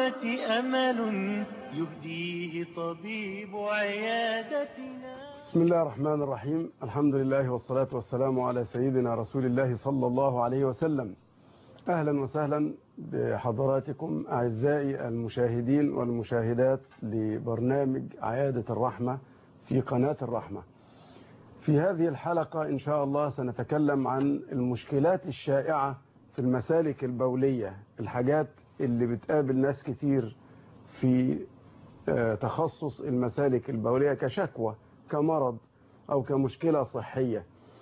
الأمة أمل يهديه طبيب عيادتنا بسم الله الرحمن الرحيم الحمد لله والصلاة والسلام على سيدنا رسول الله صلى الله عليه وسلم أهلا وسهلا بحضراتكم أعزائي المشاهدين والمشاهدات لبرنامج عيادة الرحمة في قناة الرحمة في هذه الحلقة إن شاء الله سنتكلم عن المشكلات الشائعة في المسالك البولية الحاجات اللي بتقابل ناس كتير في تخصص المسالك البولية كشكوى كمرض أو كمشكلة صحية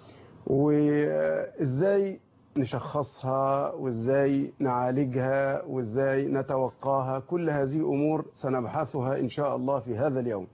وإزاي نشخصها وإزاي نعالجها وإزاي نتوقاها كل هذه أمور سنبحثها إن شاء الله في هذا اليوم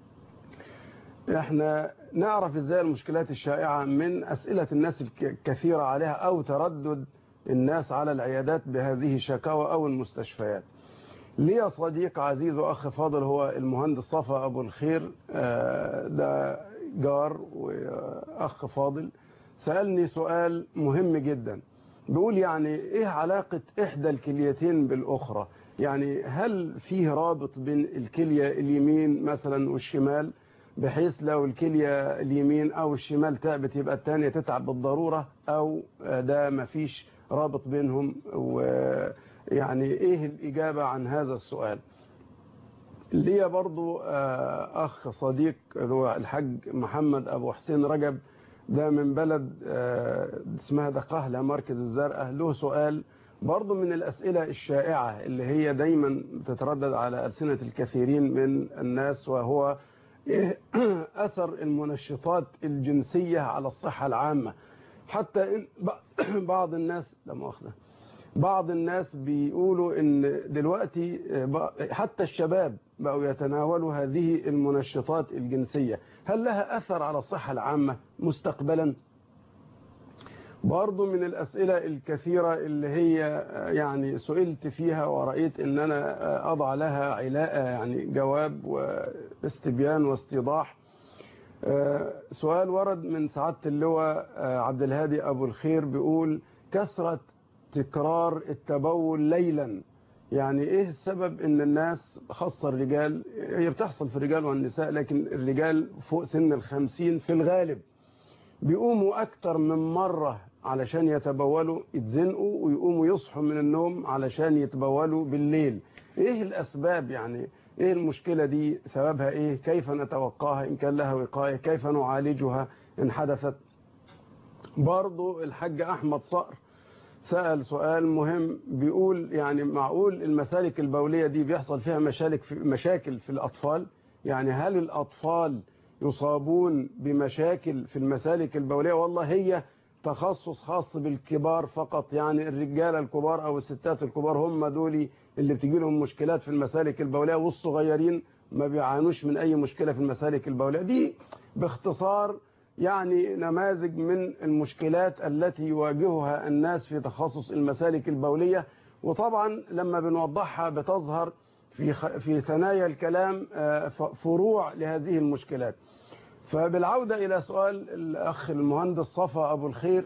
احنا نعرف ازاي المشكلات الشائعة من أسئلة الناس الكثيرة عليها أو تردد الناس على العيادات بهذه الشكاوى أو المستشفيات لي صديق عزيز وأخ فاضل هو المهندس صفا أبو الخير ده جار وأخ فاضل سألني سؤال مهم جدا بيقول يعني إيه علاقة إحدى الكليتين بالأخرى يعني هل فيه رابط بين الكلية اليمين مثلا والشمال بحيث لو الكلية اليمين أو الشمال تعبت يبقى الثانية تتعب بالضرورة أو ده مفيش رابط بينهم ويعني إيه الإجابة عن هذا السؤال ليا برضو أخ صديق هو الحاج محمد أبو حسين رجب ده من بلد اسمها دقهلة مركز الزرقاء له سؤال برضو من الأسئلة الشائعة اللي هي دايما تتردد على ألسنة الكثيرين من الناس وهو أثر المنشطات الجنسية على الصحة العامة حتى إن بعض الناس لا مؤاخذة بعض الناس بيقولوا ان دلوقتي حتى الشباب بقوا يتناولوا هذه المنشطات الجنسية هل لها أثر على الصحة العامة مستقبلا برضو من الأسئلة الكثيرة اللي هي يعني سئلت فيها ورأيت ان انا اضع لها علاء يعني جواب واستبيان واستيضاح سؤال ورد من سعادة اللواء عبد الهادي أبو الخير بيقول كثرة تكرار التبول ليلا يعني ايه السبب ان الناس خاصة الرجال هي بتحصل في الرجال والنساء لكن الرجال فوق سن الخمسين في الغالب بيقوموا اكتر من مرة علشان يتبولوا يتزنقوا ويقوموا يصحوا من النوم علشان يتبولوا بالليل ايه الاسباب يعني ايه المشكلة دي سببها ايه كيف نتوقاها ان كان لها وقاية كيف نعالجها ان حدثت برضو الحاج احمد صقر سأل سؤال مهم بيقول يعني معقول المسالك البولية دي بيحصل فيها مشاكل في, مشاكل في الأطفال يعني هل الأطفال يصابون بمشاكل في المسالك البولية والله هي تخصص خاص بالكبار فقط يعني الرجال الكبار أو الستات الكبار هم دول اللي بتجي لهم مشكلات في المسالك البولية والصغيرين ما بيعانوش من أي مشكلة في المسالك البولية دي باختصار يعني نماذج من المشكلات التي يواجهها الناس في تخصص المسالك البولية وطبعا لما بنوضحها بتظهر في في ثنايا الكلام فروع لهذه المشكلات فبالعودة إلى سؤال الأخ المهندس صفا أبو الخير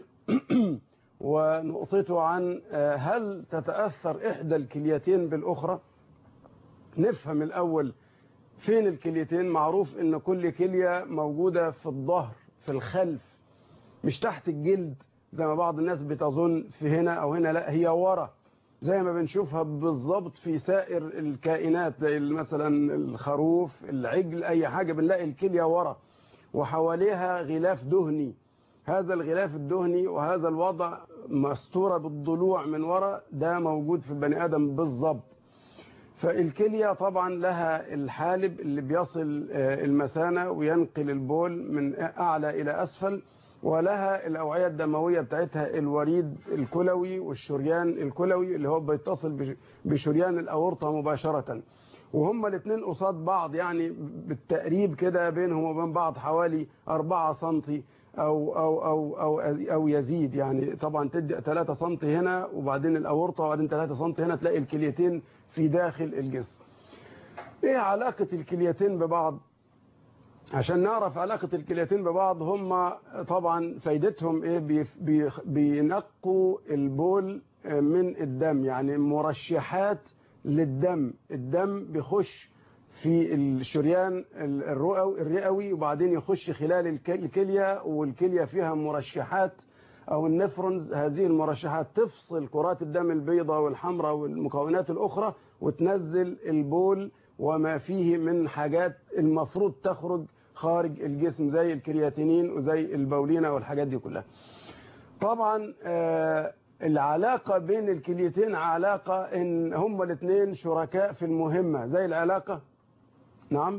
ونقطته عن هل تتأثر إحدى الكليتين بالأخرى نفهم الأول فين الكليتين معروف ان كل كلية موجودة في الظهر في الخلف مش تحت الجلد زي ما بعض الناس بتظن في هنا او هنا لا هي ورا زي ما بنشوفها بالظبط في سائر الكائنات زي مثلا الخروف العجل اي حاجة بنلاقي الكلية ورا وحواليها غلاف دهني هذا الغلاف الدهني وهذا الوضع مستورة بالضلوع من ورا ده موجود في البني ادم بالظبط فالكلية طبعا لها الحالب اللي بيصل المثانة وينقل البول من أعلى إلى أسفل ولها الأوعية الدموية بتاعتها الوريد الكلوي والشريان الكلوي اللي هو بيتصل بشريان الأورطة مباشرة وهم الاثنين قصاد بعض يعني بالتقريب كده بينهم وبين بعض حوالي 4 سنتي أو, أو, أو, أو, أو يزيد يعني طبعا تدي 3 سنتي هنا وبعدين الأورطة وبعدين 3 سنتي هنا تلاقي الكليتين في داخل الجسم ايه علاقة الكليتين ببعض عشان نعرف علاقة الكليتين ببعض هم طبعا فايدتهم ايه بينقوا البول من الدم يعني مرشحات للدم الدم بيخش في الشريان الرئوي الرئوي وبعدين يخش خلال الك- الكليه والكليه فيها مرشحات او النفرونز هذه المرشحات تفصل كرات الدم البيضاء والحمراء والمكونات الاخرى وتنزل البول وما فيه من حاجات المفروض تخرج خارج الجسم زي الكرياتينين وزي البولينه والحاجات دي كلها طبعا آه، العلاقة بين الكليتين علاقة ان هما الاثنين شركاء في المهمة زي العلاقة نعم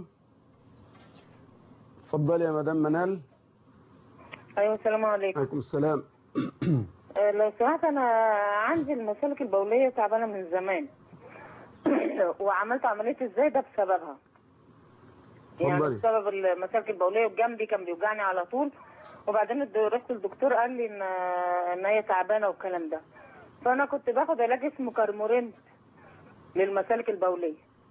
اتفضلي يا مدام منال ايوه السلام عليكم عليكم السلام آه، لو سمحت انا عندي المسالك البوليه تعبانه من زمان وعملت عمليه ازاي ده بسببها يعني اتفضلي. بسبب المسالك البوليه وجنبي كان بيوجعني على طول وبعدين الد- رحت الدكتور قال لي ان ان هي تعبانه والكلام ده فانا كنت باخد علاج اسمه كارمورين للمسالك البوليه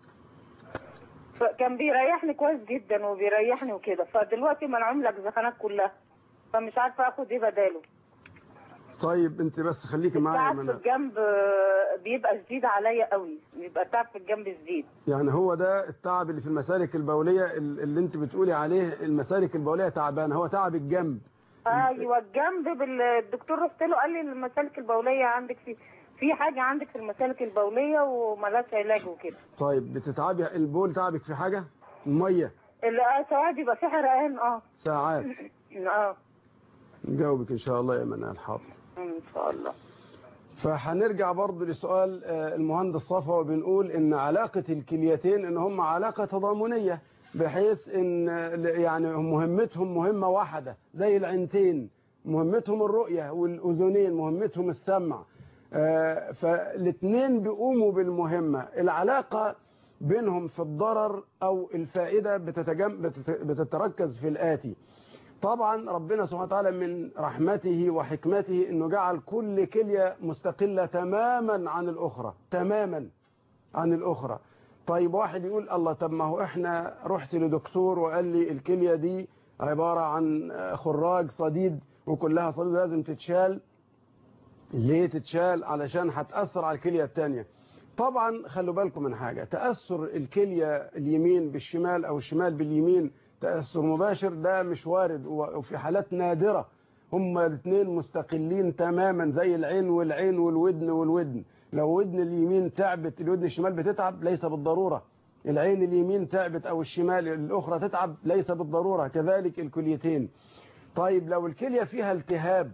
فكان بيريحني كويس جدا وبيريحني وكده فدلوقتي منعوم الاجزخانات كلها فمش عارفه اخد ايه بداله طيب انت بس خليكي معايا يا التعب في منال الجنب آه، بيبقى شديد عليا قوي بيبقى التعب في الجنب شديد يعني هو ده التعب اللي في المسالك البولية ال- اللي انت بتقولي عليه المسالك البولية تعبانة هو تعب الجنب ايوه الجنب بال- الدكتور رحت له قال لي المسالك البوليه عندك في في حاجه عندك في المسالك البوليه وملهاش علاج وكده طيب بتتعبي البول تعبك في حاجة المية اللي اه ساعات بيبقى في حرقان اه ساعات اه نجاوبك ان شاء الله يا منال حاضر ان شاء الله فهنرجع برضو لسؤال آه، المهندس صفا وبنقول ان علاقة الكليتين ان هم علاقة تضامنية بحيث ان آه، يعني هم مهمتهم مهمة واحدة زي العينتين مهمتهم الرؤية والاذنين مهمتهم السمع آه، فالاثنين بيقوموا بالمهمة العلاقة بينهم في الضرر او الفائدة بتتجم بتت- بتتركز في الآتي طبعا ربنا سبحانه وتعالى من رحمته وحكمته انه جعل كل كلية مستقلة تماما عن الاخرى تماما عن الاخرى طيب واحد يقول الله طب ما هو احنا رحت لدكتور وقال لي الكلية دي عبارة عن خراج صديد وكلها صديد لازم تتشال ليه تتشال علشان هتأثر على الكلية التانية طبعا خلوا بالكم من حاجة تأثر الكلية اليمين بالشمال أو الشمال باليمين تأثر مباشر ده مش وارد وفي حالات نادرة هما الاثنين مستقلين تماما زي العين والعين والودن والودن لو ودن اليمين تعبت الودن الشمال بتتعب ليس بالضرورة العين اليمين تعبت أو الشمال الأخرى تتعب ليس بالضرورة كذلك الكليتين طيب لو الكلية فيها التهاب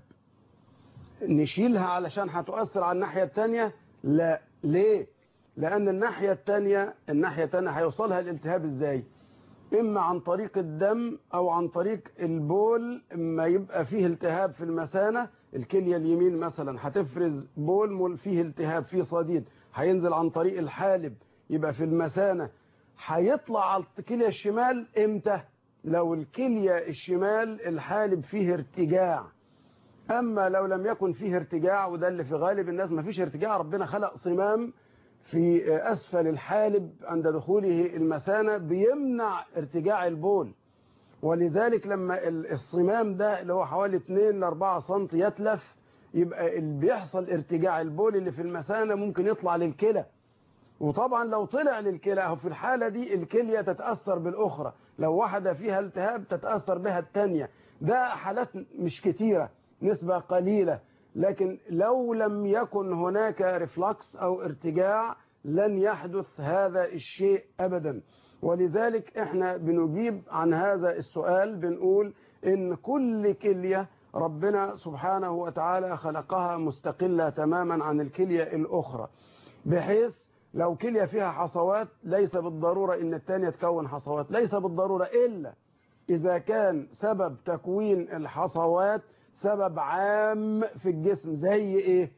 نشيلها علشان هتؤثر على الناحية التانية لا ليه لأن الناحية التانية الناحية التانية هيوصلها الالتهاب ازاي إما عن طريق الدم أو عن طريق البول ما يبقى فيه التهاب في المثانة الكلية اليمين مثلا هتفرز بول مول فيه التهاب فيه صديد هينزل عن طريق الحالب يبقى في المثانة هيطلع على الكلية الشمال امتى لو الكلية الشمال الحالب فيه ارتجاع أما لو لم يكن فيه ارتجاع وده اللي في غالب الناس ما فيش ارتجاع ربنا خلق صمام في أسفل الحالب عند دخوله المثانة بيمنع ارتجاع البول ولذلك لما الصمام ده اللي هو حوالي 2 ل 4 سم يتلف يبقى اللي بيحصل ارتجاع البول اللي في المثانة ممكن يطلع للكلى وطبعا لو طلع للكلى أو في الحالة دي الكلية تتأثر بالأخرى لو واحدة فيها التهاب تتأثر بها الثانية ده حالات مش كتيرة نسبة قليلة لكن لو لم يكن هناك ريفلكس أو ارتجاع لن يحدث هذا الشيء أبدا ولذلك احنا بنجيب عن هذا السؤال بنقول ان كل كلية ربنا سبحانه وتعالى خلقها مستقلة تماما عن الكلية الأخرى بحيث لو كلية فيها حصوات ليس بالضرورة ان الثانية تكون حصوات ليس بالضرورة إلا إذا كان سبب تكوين الحصوات سبب عام في الجسم زي إيه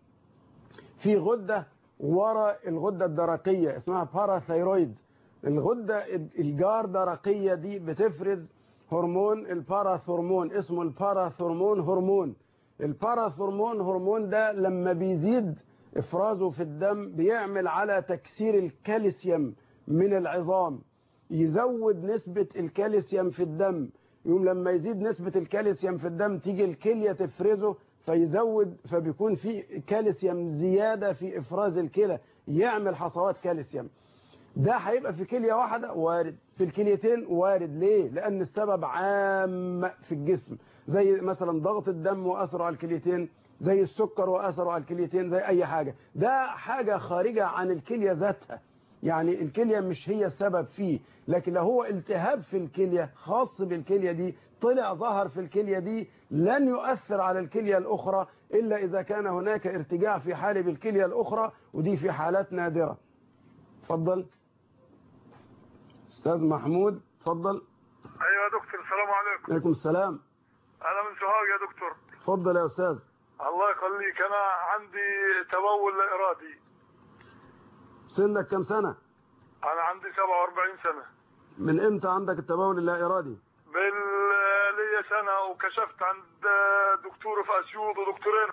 في غدة ورا الغدة الدرقية اسمها باراثيرويد الغدة الجار درقية دي بتفرز هرمون الباراثورمون اسمه الباراثورمون هرمون الباراثورمون هرمون ده لما بيزيد افرازه في الدم بيعمل على تكسير الكالسيوم من العظام يزود نسبة الكالسيوم في الدم يوم لما يزيد نسبة الكالسيوم في الدم تيجي الكلية تفرزه فيزود فبيكون في كالسيوم زيادة في إفراز الكلى يعمل حصوات كالسيوم ده هيبقى في كلية واحدة وارد في الكليتين وارد ليه لأن السبب عام في الجسم زي مثلا ضغط الدم وأثره على الكليتين زي السكر وأثره على الكليتين زي أي حاجة ده حاجة خارجة عن الكلية ذاتها يعني الكلية مش هي السبب فيه لكن لو هو التهاب في الكلية خاص بالكلية دي طلع ظهر في الكلية دي لن يؤثر على الكلية الأخرى إلا إذا كان هناك ارتجاع في حالب الكلية الأخرى ودي في حالات نادرة تفضل أستاذ محمود تفضل ايوه يا دكتور السلام عليكم عليكم السلام انا من سوهاج يا دكتور تفضل يا أستاذ الله يخليك انا عندي تبول لا ارادي سنك كم سنة انا عندي 47 سنه من إمتى عندك التبول اللا إرادي بال لي سنه وكشفت عند دكتور في اسيوط ودكتورين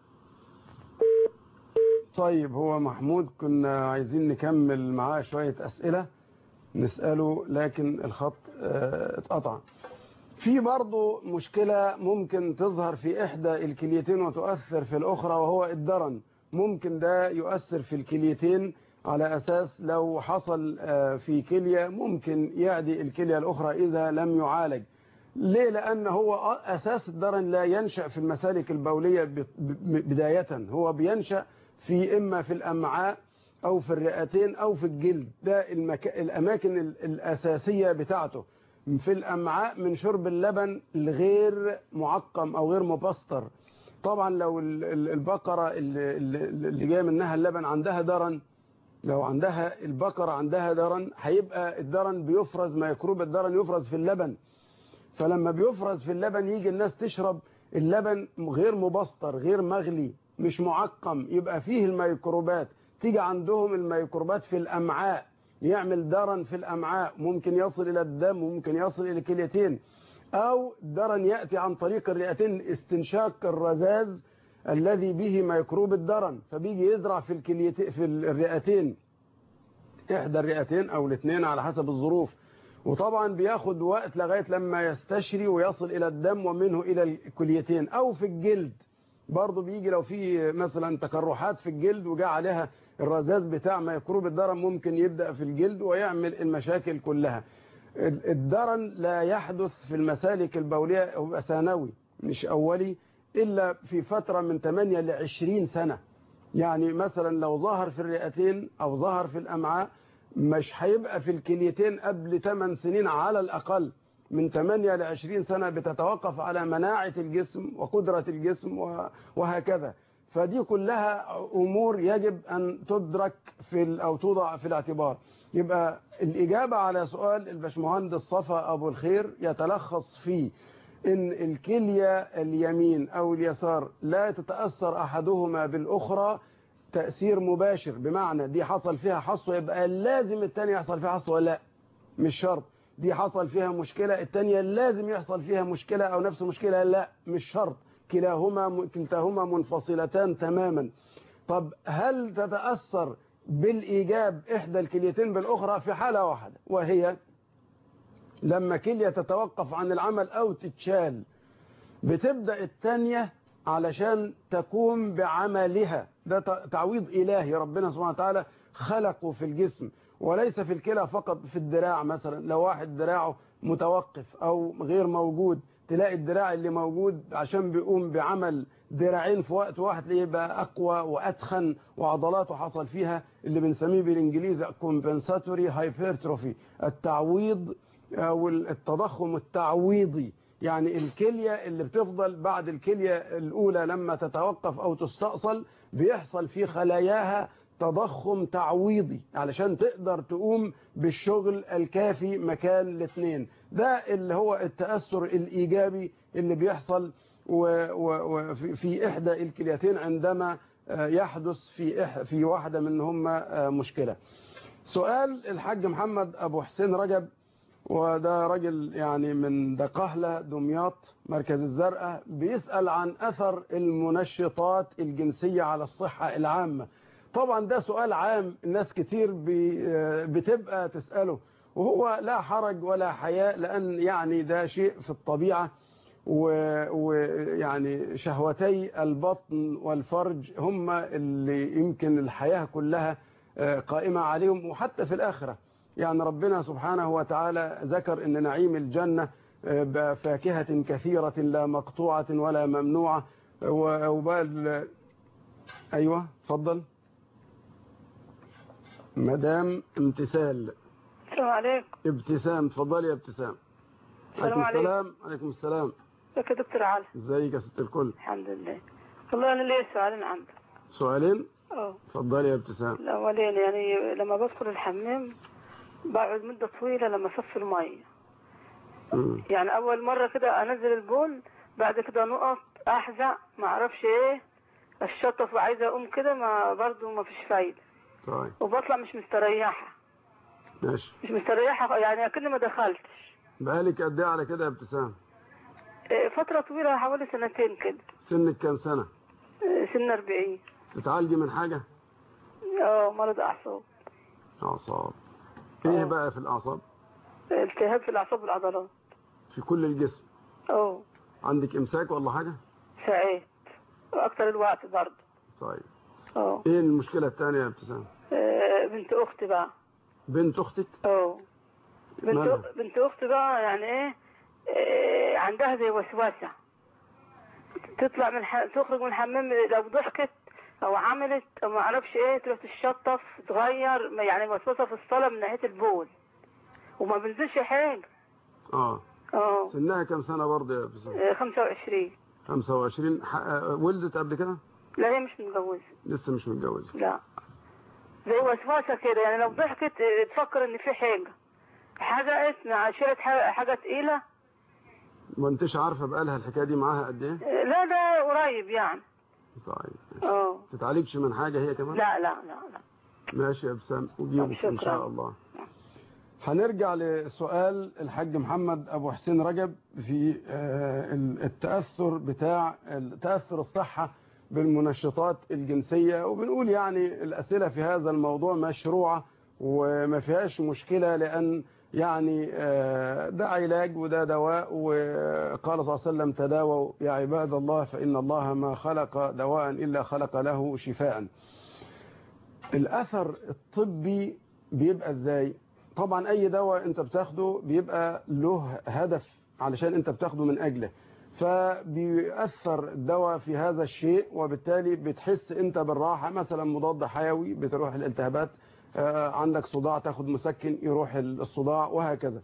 طيب هو محمود كنا عايزين نكمل معاه شوية أسئلة نسأله لكن الخط آه، اتقطع في برضه مشكلة ممكن تظهر في إحدى الكليتين وتؤثر في الأخرى وهو الدرن ممكن ده يؤثر في الكليتين على أساس لو حصل آه، في كلية ممكن يعدي الكلية الأخرى إذا لم يعالج ليه لأن هو أساس الدرن لا ينشأ في المسالك البولية ب- ب- بداية هو بينشأ في إما في الأمعاء أو في الرئتين أو في الجلد ده المك... الأماكن ال- الأساسية بتاعته في الأمعاء من شرب اللبن الغير معقم أو غير مبستر طبعا لو ال- ال- البقرة اللي, اللي اللي جاي منها اللبن عندها درن لو عندها البقرة عندها درن هيبقى الدرن بيفرز ميكروب الدرن يفرز في اللبن فلما بيفرز في اللبن يجي الناس تشرب اللبن غير مبستر غير مغلي مش معقم يبقى فيه الميكروبات تيجي عندهم الميكروبات في الأمعاء يعمل درن في الأمعاء ممكن يصل إلى الدم ممكن يصل إلى الكليتين أو درن يأتي عن طريق الرئتين استنشاق الرذاذ الذي به ميكروب الدرن فبيجي يزرع في الكليتين في الرئتين إحدى الرئتين أو الاثنين على حسب الظروف وطبعا بياخد وقت لغاية لما يستشري ويصل إلى الدم ومنه إلى الكليتين أو في الجلد برضه بيجي لو في مثلا تقرحات في الجلد وجاء عليها الرذاذ بتاع ميكروب الدرن ممكن يبدأ في الجلد ويعمل المشاكل كلها ال- الدرن لا يحدث في المسالك البولية هو ثانوي مش أولي إلا في فترة من 8 ل 20 سنة يعني مثلا لو ظهر في الرئتين أو ظهر في الأمعاء مش هيبقى في الكليتين قبل 8 سنين على الأقل من 8 ل 20 سنة بتتوقف على مناعة الجسم وقدرة الجسم و- وهكذا فدي كلها أمور يجب أن تدرك في ال- أو توضع في الاعتبار يبقى الإجابة على سؤال الباشمهندس صفا أبو الخير يتلخص في إن الكلية اليمين أو اليسار لا تتأثر أحدهما بالأخرى تأثير مباشر بمعنى دي حصل فيها حصوة يبقى لازم التاني يحصل فيها حصوة لا مش شرط دي حصل فيها مشكلة التانية لازم يحصل فيها مشكلة أو نفس مشكلة لا مش شرط كلاهما كلتاهما منفصلتان تماما طب هل تتأثر بالإيجاب إحدى الكليتين بالأخرى في حالة واحدة وهي لما كلية تتوقف عن العمل أو تتشال بتبدأ الثانية علشان تقوم بعملها ده تعويض إلهي ربنا سبحانه وتعالى خلقه في الجسم وليس في الكلى فقط في الدراع مثلا لو واحد دراعه متوقف أو غير موجود تلاقي الدراع اللي موجود عشان بيقوم بعمل دراعين في وقت واحد تلاقيه بقى أقوى وأتخن وعضلاته حصل فيها اللي بنسميه بالإنجليزي compensatory hypertrophy التعويض أو التضخم التعويضي يعني الكلية اللي بتفضل بعد الكلية الأولى لما تتوقف أو تستأصل بيحصل في خلاياها تضخم تعويضي علشان تقدر تقوم بالشغل الكافي مكان الاثنين ده اللي هو التأثر الإيجابي اللي بيحصل وفي في إحدى الكليتين عندما يحدث في إح في واحدة منهم مشكلة سؤال الحاج محمد أبو حسين رجب وده راجل يعني من دقهلة دمياط مركز الزرقاء بيسأل عن أثر المنشطات الجنسية على الصحة العامة طبعا ده سؤال عام الناس كتير بتبقى تسأله وهو لا حرج ولا حياء لأن يعني ده شيء في الطبيعة ويعني شهوتي البطن والفرج هم اللي يمكن الحياة كلها آه، قائمة عليهم وحتى في الآخرة يعني ربنا سبحانه وتعالى ذكر أن نعيم الجنة آه، بفاكهة كثيرة لا مقطوعة ولا ممنوعة و- وبال أيوة اتفضل مدام امتثال السلام عليكم ابتسام اتفضلي يا ابتسام السلام عليكم. السلام عليكم السلام ازيك يا دكتور علي ازيك يا ست الكل الحمد لله والله انا ليا سؤالين عندك سؤالين اه اتفضلي يا ابتسام الاولين يعني لما بدخل الحمام بقعد مده طويله لما اصفي الميه مم. يعني اول مره كده انزل البول بعد كده نقط احزق ما اعرفش ايه الشطف وعايزه اقوم كده ما برضو ما فيش فايده طيب وبطلع مش مستريحه ماشي مش مستريحه يعني اكني ما دخلتش بقالك قد ايه على كده يا ابتسام إيه، فتره طويله حوالي سنتين كده سنك كام سنة إيه، سن 40 تتعالجي من حاجة اه مرض اعصاب اعصاب ايه آه. بقى في الاعصاب التهاب في الاعصاب والعضلات في كل الجسم اه عندك امساك ولا حاجة ساعات واكتر الوقت برضه طيب اه ايه المشكلة الثانية يا ابتسام آه، بنت اختي بقى بنت اختك اه بنت مالها؟ بنت اختي بقى يعني ايه آه، عندها زي وسوسه تطلع من الح... تخرج من الحمام لو ضحكت او عملت او ما اعرفش ايه تروح تشطف تغير ما- يعني وسوسه في الصلاه من ناحيه البول وما بنزلش حاجه اه اه سنها كام سنة برضه يا ابتسام آه، 25 25 ح- آه، ولدت قبل كده لا هي مش متجوزه لسه مش متجوزة لا زي وسوسه كده يعني لو ضحكت اه، تفكر ان في حاجه حاجه اسمع شالت حاجه حاجة تقيله ما انتش عارفة بقالها الحكاية دي معاها قد ايه اه، لا ده قريب يعني طيب اه تتعالجش من حاجة هي كمان لا لا لا لا ماشي يا ابتسام اجيبك ان شكراً. شاء الله هنرجع لسؤال الحاج محمد ابو حسين رجب في آه، التاثر بتاع تاثر الصحه بالمنشطات الجنسيه وبنقول يعني الاسئله في هذا الموضوع مشروعه وما فيهاش مشكله لان يعني آه، ده علاج وده دواء وقال صلى الله عليه وسلم تداووا يا عباد الله فان الله ما خلق دواء الا خلق له شفاء الاثر الطبي بيبقى ازاي طبعا اي دواء انت بتاخده بيبقى له هدف علشان انت بتاخده من اجله فبيأثر الدواء في هذا الشيء وبالتالي بتحس انت بالراحة مثلا مضاد حيوي بتروح الالتهابات آه، عندك صداع تاخد مسكن يروح الصداع وهكذا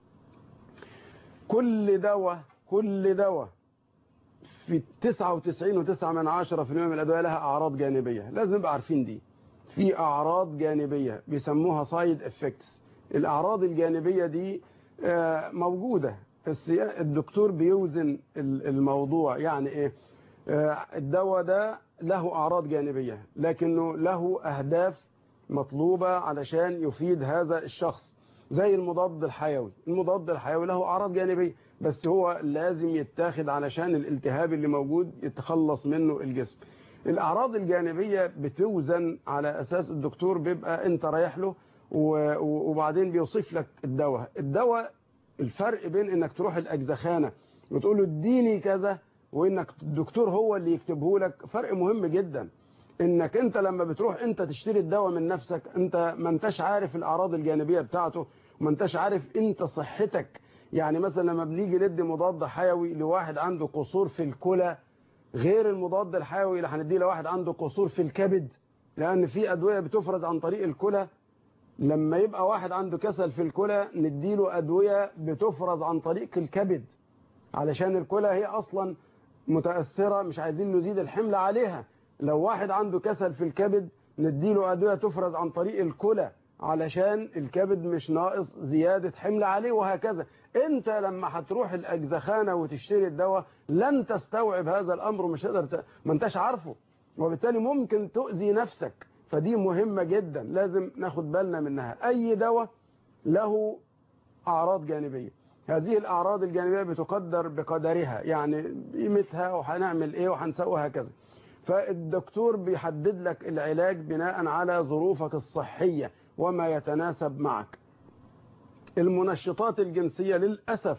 كل دواء كل دواء في 99.9 من عشرة في المية من الأدوية لها أعراض جانبية لازم نبقى عارفين دي في أعراض جانبية بيسموها سايد افكتس الأعراض الجانبية دي آه، موجودة السيا- الدكتور بيوزن ال- الموضوع يعني إيه آه، الدواء ده له أعراض جانبية لكنه له أهداف مطلوبة علشان يفيد هذا الشخص زي المضاد الحيوي المضاد الحيوي له أعراض جانبية بس هو لازم يتاخد علشان الالتهاب اللي موجود يتخلص منه الجسم الأعراض الجانبية بتوزن على أساس الدكتور بيبقى أنت رايح له و- و- وبعدين بيوصف لك الدواء الدواء الفرق بين انك تروح الاجزخانه وتقول له اديني كذا وانك الدكتور هو اللي يكتبه لك فرق مهم جدا انك انت لما بتروح انت تشتري الدواء من نفسك انت ما انتش عارف الاعراض الجانبيه بتاعته وما انتش عارف انت صحتك يعني مثلا لما بنيجي ندي مضاد حيوي لواحد عنده قصور في الكلى غير المضاد الحيوي اللي هنديه لواحد عنده قصور في الكبد لان في ادويه بتفرز عن طريق الكلى لما يبقى واحد عنده كسل في الكلى نديله أدوية بتفرز عن طريق الكبد علشان الكلى هي أصلا متأثرة مش عايزين نزيد الحمل عليها لو واحد عنده كسل في الكبد نديله أدوية تفرز عن طريق الكلى علشان الكبد مش ناقص زيادة حمل عليه وهكذا انت لما هتروح الأجزخانة وتشتري الدواء لن تستوعب هذا الأمر مش هتقدر ت... ما انتش عارفه وبالتالي ممكن تؤذي نفسك فدي مهمة جدا لازم ناخد بالنا منها أي دواء له أعراض جانبية هذه الأعراض الجانبية بتقدر بقدرها يعني قيمتها وهنعمل إيه وهنسوي وهكذا فالدكتور بيحدد لك العلاج بناء على ظروفك الصحية وما يتناسب معك المنشطات الجنسية للأسف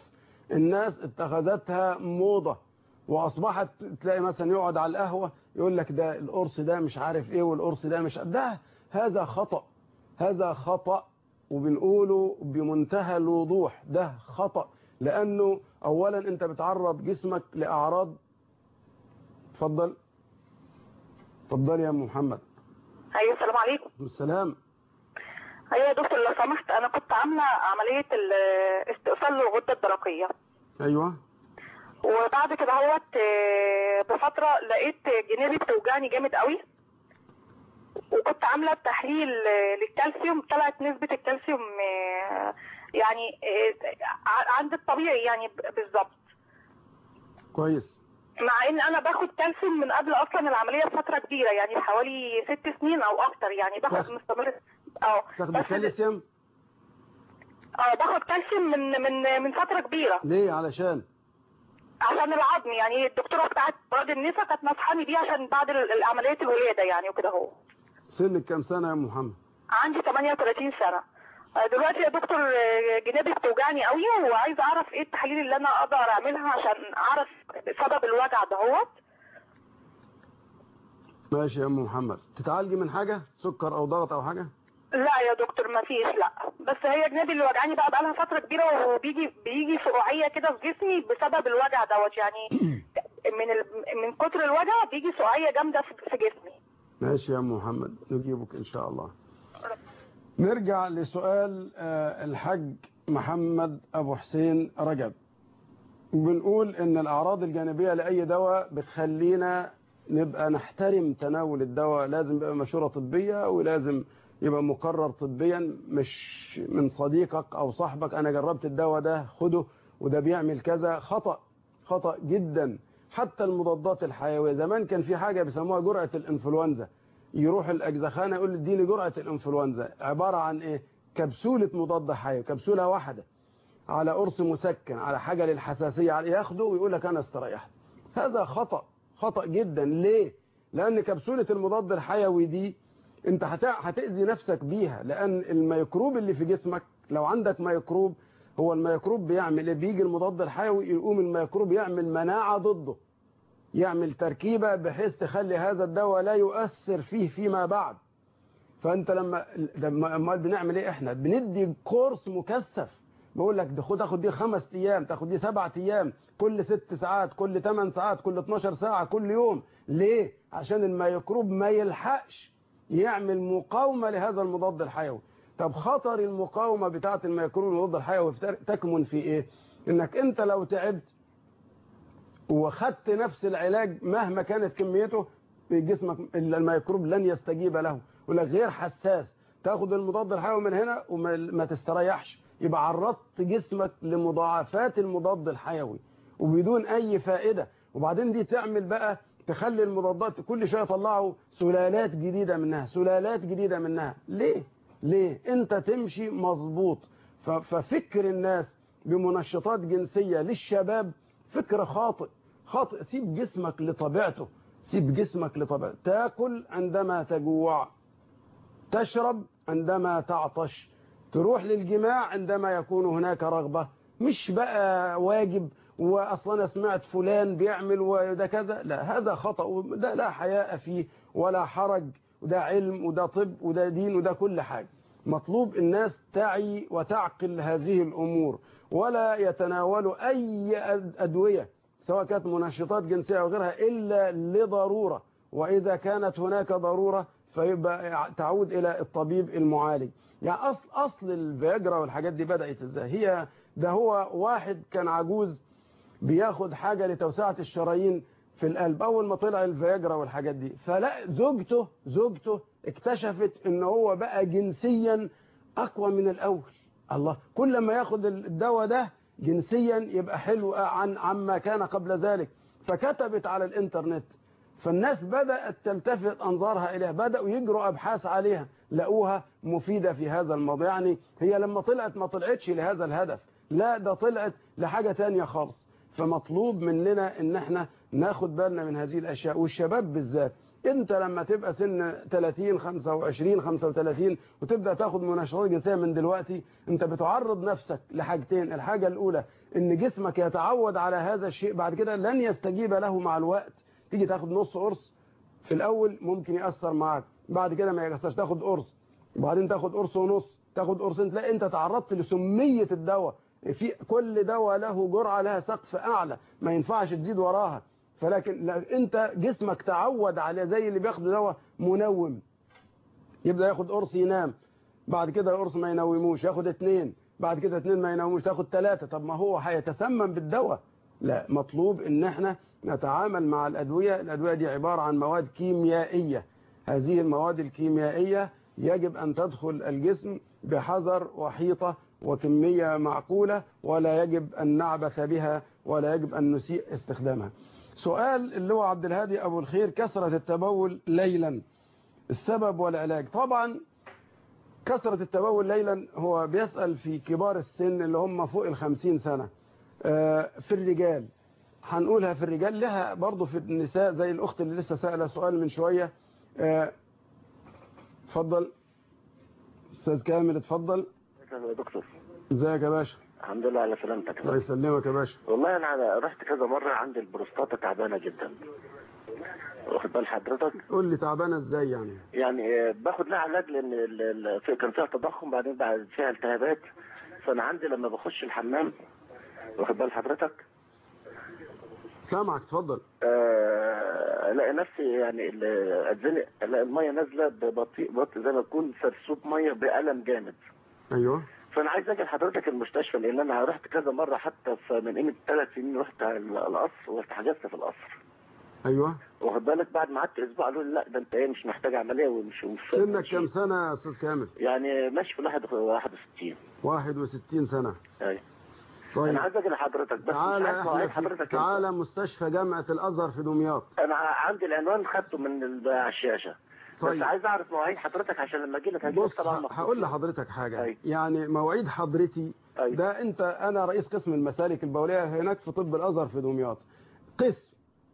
الناس اتخذتها موضة واصبحت تلاقي مثلا يقعد على القهوة يقول لك ده القرص ده مش عارف ايه والقرص ده مش ده هذا خطأ هذا خطأ وبنقوله بمنتهى الوضوح ده خطأ لانه اولا انت بتعرض جسمك لاعراض اتفضل اتفضل يا أم محمد ايوه السلام عليكم السلام ايوه يا دكتور لو سمحت انا كنت عامله عمليه ال- استئصال للغده الدرقيه ايوه وبعد كده هوت آه، بفتره لقيت جنابي بتوجعني جامد قوي وكنت عامله تحليل آه، للكالسيوم طلعت نسبه الكالسيوم آه، يعني آه، ع- عند الطبيعي يعني ب- بالظبط كويس مع ان انا باخد كالسيوم من قبل اصلا العمليه بفتره كبيره يعني حوالي ست سنين او اكتر يعني باخد تاخد- مستمر اه تاخد بس- كالسيوم اه باخد كالسيوم من من من فتره كبيره ليه علشان عشان العظم يعني الدكتوره بتاعت مرض النساء كانت نصحاني بيه عشان بعد ال- عمليه الولاده يعني وكده اهو سنك كام سنة يا أم محمد عندي 38 سنه آه، دلوقتي يا دكتور آه، جنابي بتوجعني قوي وعايزه اعرف ايه التحاليل اللي انا اقدر اعملها عشان اعرف سبب الوجع دهوت ماشي يا أم محمد تتعالجي من حاجة سكر أو ضغط أو حاجة لا يا دكتور ما فيش لا بس هي جنابي اللي وجعاني بقى بقالها فتره كبيره وبيجي بيجي سقوعيه كده في جسمي بسبب الوجع دوت يعني من ال... من كتر الوجع بيجي سقوعيه جامده في في جسمي ماشي يا أم محمد نجيبك إن شاء الله نرجع لسؤال آه، الحج محمد أبو حسين رجب بنقول إن الأعراض الجانبية لأي دواء بتخلينا نبقى نحترم تناول الدواء لازم يبقى مشورة طبية ولازم يبقى مقرر طبيا مش من صديقك أو صاحبك أنا جربت الدواء ده خده وده بيعمل كذا خطأ خطأ جدا حتى المضادات الحيوية زمان كان في حاجة بيسموها جرعة الإنفلونزا يروح الأجزخانة يقول لي اديني جرعة الإنفلونزا عبارة عن إيه كبسولة مضاد حيوي كبسولة واحدة على قرص مسكن على حاجة للحساسية على ياخده ويقول لك أنا استريحت هذا خطأ خطأ جدا ليه لأن كبسولة المضاد الحيوي دي انت هت- هتأذي نفسك بيها لأن الميكروب اللي في جسمك لو عندك ميكروب هو الميكروب بيعمل ايه بيجي المضاد الحيوي يقوم الميكروب يعمل مناعة ضده يعمل تركيبة بحيث تخلي هذا الدواء لا يؤثر فيه فيما بعد فانت لما لما امال بنعمل ايه احنا بندي كورس مكثف بقول لك ده خد تاخد دي خمس ايام تاخد دي سبعة ايام كل ست ساعات كل ثمان ساعات كل 12 ساعة كل يوم ليه عشان الميكروب ما يلحقش يعمل مقاومة لهذا المضاد الحيوي طب خطر المقاومة بتاعة الميكروب المضاد الحيوي تكمن في ايه انك انت لو تعبت وخدت نفس العلاج مهما كانت كميته في جسمك الميكروب لن يستجيب له يقول لك غير حساس تاخد المضاد الحيوي من هنا وما ما تستريحش يبقى عرضت جسمك لمضاعفات المضاد الحيوي وبدون اي فائدة وبعدين دي تعمل بقى تخلي المضادات كل شويه يطلعوا سلالات جديدة منها سلالات جديدة منها ليه ليه انت تمشي مظبوط ف- ففكر الناس بمنشطات جنسية للشباب فكر خاطئ خاطئ سيب جسمك لطبيعته سيب جسمك لطبيعته تاكل عندما تجوع تشرب عندما تعطش تروح للجماع عندما يكون هناك رغبة مش بقى واجب واصلا انا سمعت فلان بيعمل وده كذا لا هذا خطأ وده لا حياء فيه ولا حرج وده علم وده طب وده دين وده كل حاجة مطلوب الناس تعي وتعقل هذه الأمور ولا يتناولوا أي أد- أدوية سواء كانت منشطات جنسية أو غيرها إلا لضرورة وإذا كانت هناك ضرورة فيبقى تعود إلى الطبيب المعالج يعني أصل, أصل الفياجرا والحاجات دي بدأت إزاي هي ده هو واحد كان عجوز بياخد حاجة لتوسعة الشرايين في القلب أول ما طلع الفياجرا والحاجات دي فلا زوجته زوجته اكتشفت ان هو بقى جنسيا أقوى من الأول الله كل ما ياخد الدواء ده جنسيا يبقى حلو عن عما كان قبل ذلك فكتبت على الانترنت فالناس بدأت تلتفت أنظارها إليها بدأوا يجروا أبحاث عليها لقوها مفيدة في هذا الموضوع يعني هي لما طلعت ما طلعتش لهذا الهدف لا ده طلعت لحاجة تانية خالص فمطلوب مننا ان احنا ناخد بالنا من هذه الاشياء والشباب بالذات انت لما تبقى سن 30 25 35 وتبدا تاخد منشطات جنسيه من دلوقتي انت بتعرض نفسك لحاجتين الحاجه الاولى ان جسمك يتعود على هذا الشيء بعد كده لن يستجيب له مع الوقت تيجي تاخد نص قرص في الاول ممكن ياثر معاك بعد كده ما يأثرش تاخد قرص وبعدين تاخد قرص ونص تاخد قرصين تلاقي انت تعرضت لسميه الدواء في كل دواء له جرعه لها سقف اعلى ما ينفعش تزيد وراها فلكن لا- انت جسمك تعود على زي اللي بياخد دواء منوم يبدا ياخد قرص ينام بعد كده القرص ما ينوموش ياخد اتنين بعد كده اتنين ما ينوموش تاخد ثلاثة طب ما هو هيتسمم بالدواء لا مطلوب ان احنا نتعامل مع الادوية الادوية دي عبارة عن مواد كيميائية هذه المواد الكيميائية يجب ان تدخل الجسم بحذر وحيطة وكمية معقولة ولا يجب ان نعبث بها ولا يجب ان نسيء استخدامها سؤال اللي هو عبد الهادي ابو الخير كثرة التبول ليلا السبب والعلاج طبعا كثرة التبول ليلا هو بيسأل في كبار السن اللي هم فوق الخمسين سنة آه، في الرجال هنقولها في الرجال لها برضو في النساء زي الأخت اللي لسه سألة سؤال من شوية آه، اتفضل أستاذ كامل اتفضل يا دكتور ازيك يا باشا الحمد لله على سلامتك الله يسلمك يا باشا والله انا رحت كذا مره عندي البروستاتا تعبانه جدا واخد بال حضرتك قول لي تعبانة ازاي يعني يعني آه، باخد لها علاج لان ال- ال- في- كان فيها تضخم بعدين بعد فيها التهابات فانا عندي لما بخش الحمام واخد بال حضرتك سامعك اتفضل آه، الاقي نفسي يعني ال- اتزنق الاقي الميه نازله ببطيء بطيء زي ما تكون سرسوب ميه بألم جامد ايوه فانا عايز اجي لحضرتك المستشفى لان انا رحت كذا مره حتى في من قيمه ثلاث سنين رحت ال- القصر واتحجزت في القصر ايوه واخد بالك بعد ما قعدت اسبوع قالوا لي لا ده انت ايه مش محتاج عمليه ومش ومش سنك مش- كام سنة يا أستاذ كامل يعني ماشي في الواحد 61 61 سنة ايوه طيب انا عايز اجي لحضرتك بس مش تعالى عارف مواعيد احنا في حضرتك تعالى مستشفى جامعة الأزهر في دمياط انا عندي العنوان خدته من ال- على الشاشه طيب. بس عايز اعرف مواعيد حضرتك عشان لما اجي لك هجي بص لك طبعا ه- مخصوص. هقول لحضرتك حاجة أيوة. يعني مواعيد حضرتي أيوة. ده انت انا رئيس قسم المسالك البولية هناك في طب الازهر في دمياط قسم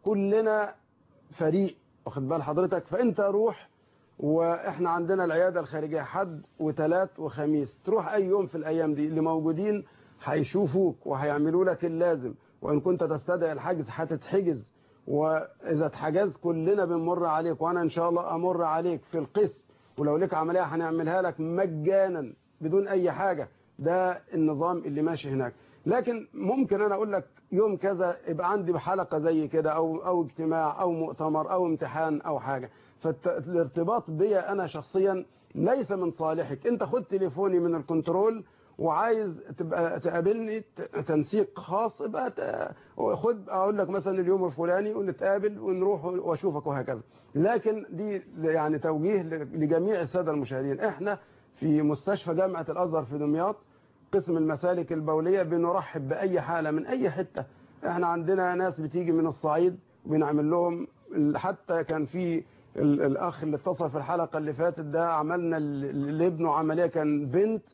كلنا فريق واخد بال حضرتك فانت روح واحنا عندنا العيادة الخارجية حد وثلاث وخميس تروح اي يوم في الايام دي اللي موجودين هيشوفوك وهيعملوا لك اللازم وان كنت تستدعي الحجز هتتحجز واذا اتحجز كلنا بنمر عليك وانا ان شاء الله امر عليك في القسم ولو لك عملية هنعملها لك مجانا بدون اي حاجة ده النظام اللي ماشي هناك لكن ممكن انا اقول لك يوم كذا يبقى عندي حلقة زي كده او او اجتماع او مؤتمر او امتحان او حاجة فالارتباط بي انا شخصيا ليس من صالحك انت خد تليفوني من الكنترول وعايز تبقى تقابلني ت- تنسيق خاص يبقى ت- خد اقول لك مثلا اليوم الفلاني ونتقابل ونروح واشوفك وهكذا لكن دي يعني توجيه ل- لجميع الساده المشاهدين احنا في مستشفى جامعه الازهر في دمياط قسم المسالك البوليه بنرحب باي حاله من اي حته احنا عندنا ناس بتيجي من الصعيد وبنعمل لهم حتى كان في ال- الاخ اللي اتصل في الحلقه اللي فاتت ده عملنا ل- لابنه عمليه كان بنت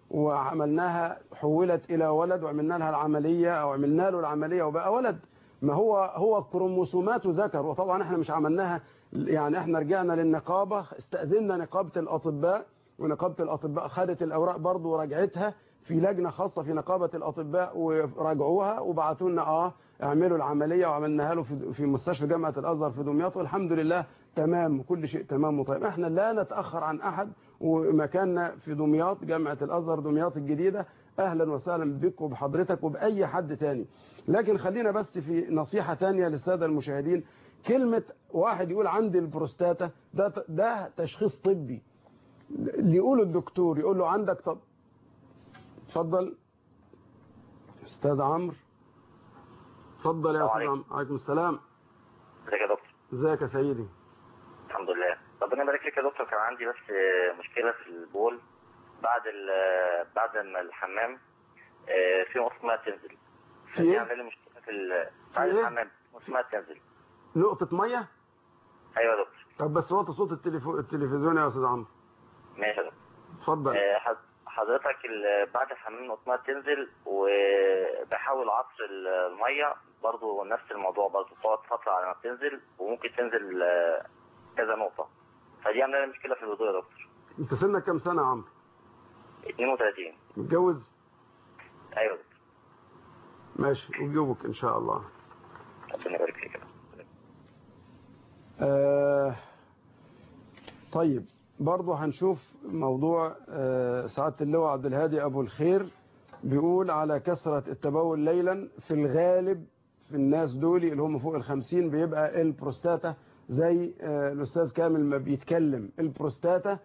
وعملناها حولت الى ولد وعملنا لها العمليه او عملنا له العمليه وبقى ولد ما هو هو كروموسوماته ذكر وطبعا احنا مش عملناها يعني احنا رجعنا للنقابه استاذنا نقابه الاطباء ونقابه الاطباء خدت الاوراق برضه وراجعتها في لجنه خاصه في نقابه الاطباء وراجعوها وبعتوا لنا اه اعملوا العمليه وعملناها له في في مستشفى جامعه الازهر في دمياط والحمد لله تمام كل شيء تمام وطيب احنا لا نتاخر عن احد ومكاننا في دمياط جامعه الازهر دمياط الجديده اهلا وسهلا بك وبحضرتك وباي حد تاني لكن خلينا بس في نصيحه تانية للساده المشاهدين كلمه واحد يقول عندي البروستاتا ده ده تشخيص طبي اللي يقوله الدكتور يقول له عندك طب اتفضل استاذ عمرو اتفضل يا السلام استاذ عليكم. عمرو عليكم السلام ازيك يا دكتور ازيك يا سيدي الحمد لله ربنا يبارك فيك يا دكتور كان عندي بس آه، مشكله في البول بعد ال- آه، بعد ما الحمام آه، في نقطه ميه تنزل في ايه؟ دي عامله لي مشكله في ال- بعد ايه؟ الحمام نقطه ميه تنزل نقطة مية ايوه يا دكتور طب بس وطي صوت التليفو... التلفزيون يا استاذ عمرو ماشي يا دكتور اتفضل آه، حض- حضرتك ال- بعد الحمام نقطه ميه تنزل وبحاول عصر ال- الميه برضو نفس الموضوع برضو تقعد فتره على ما بتنزل وممكن تنزل آه، كذا نقطه فدي عامله لي مشكله في الوضوء يا دكتور انت سنك كام سنه يا عمرو 32 متجوز ايوه يا دكتور ماشي وجوبك ان شاء الله ربنا يبارك فيك يا دكتور. آه طيب برضه هنشوف موضوع آه سعادة اللواء عبد الهادي أبو الخير بيقول على كثرة التبول ليلا في الغالب في الناس دول اللي هم فوق الخمسين بيبقى البروستاتا زي آه الأستاذ كامل ما بيتكلم البروستاتا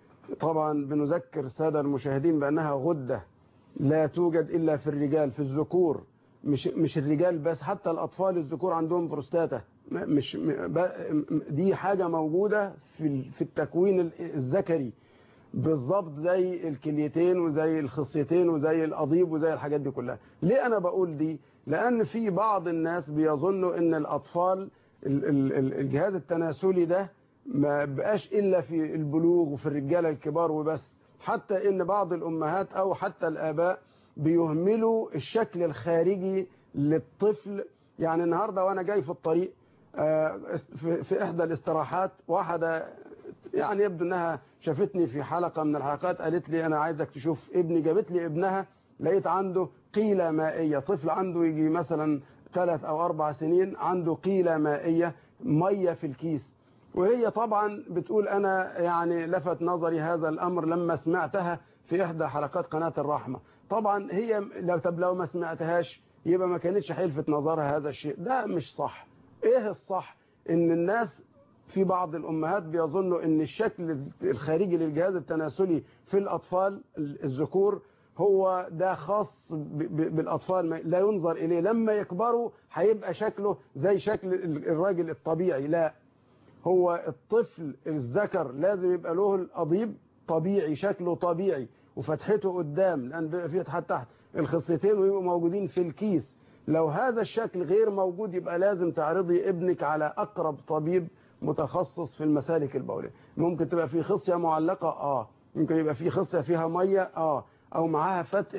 طبعا بنذكر السادة المشاهدين بأنها غدة لا توجد إلا في الرجال في الذكور مش مش الرجال بس حتى الأطفال الذكور عندهم بروستاتا م- مش م- ب- م- دي حاجة موجودة في ال- في التكوين ال- الذكري بالظبط زي الكليتين وزي الخصيتين وزي القضيب وزي الحاجات دي كلها ليه أنا بقول دي لأن في بعض الناس بيظنوا أن الأطفال ال- ال- ال- الجهاز التناسلي ده ما بقاش إلا في البلوغ وفي الرجالة الكبار وبس حتى ان بعض الامهات او حتى الاباء بيهملوا الشكل الخارجي للطفل يعني النهارده وانا جاي في الطريق آه، في في احدى الاستراحات واحده يعني يبدو انها شافتني في حلقه من الحلقات قالت لي انا عايزك تشوف ابني جابت لي ابنها لقيت عنده قيله مائيه طفل عنده يجي مثلا ثلاث او اربع سنين عنده قيله مائيه ميه في الكيس وهي طبعا بتقول أنا يعني لفت نظري هذا الأمر لما سمعتها في إحدى حلقات قناة الرحمة طبعا هي لو طب لو ما سمعتهاش يبقى ما كانتش هيلفت نظرها هذا الشيء ده مش صح إيه الصح إن الناس في بعض الأمهات بيظنوا إن الشكل الخارجي للجهاز التناسلي في الأطفال الذكور هو ده خاص ب- ب- بالأطفال ما- لا ينظر إليه لما يكبروا هيبقى شكله زي شكل ال- الراجل الطبيعي لا هو الطفل الذكر لازم يبقى له القضيب طبيعي شكله طبيعي وفتحته قدام لأن بيبقى فيه فتحة تحت الخصيتين ويبقوا موجودين في الكيس لو هذا الشكل غير موجود يبقى لازم تعرضي ابنك على أقرب طبيب متخصص في المسالك البولية ممكن تبقى في خصية معلقة آه ممكن يبقى في خصية فيها مية آه أو معاها فتح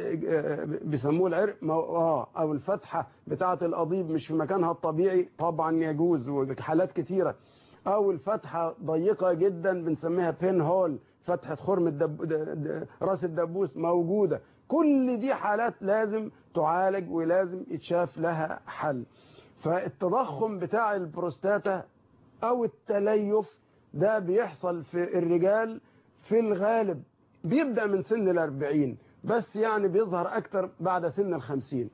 بيسموه العرق ما- آه أو الفتحة بتاعة القضيب مش في مكانها الطبيعي طبعا يجوز وحالات كتيرة او الفتحة ضيقة جدا بنسميها بين هول فتحة خرم الدب... د- د- راس الدبوس موجودة كل دي حالات لازم تعالج ولازم يتشاف لها حل فالتضخم بتاع البروستاتا او التليف ده بيحصل في الرجال في الغالب بيبدأ من سن الأربعين بس يعني بيظهر أكتر بعد سن الخمسين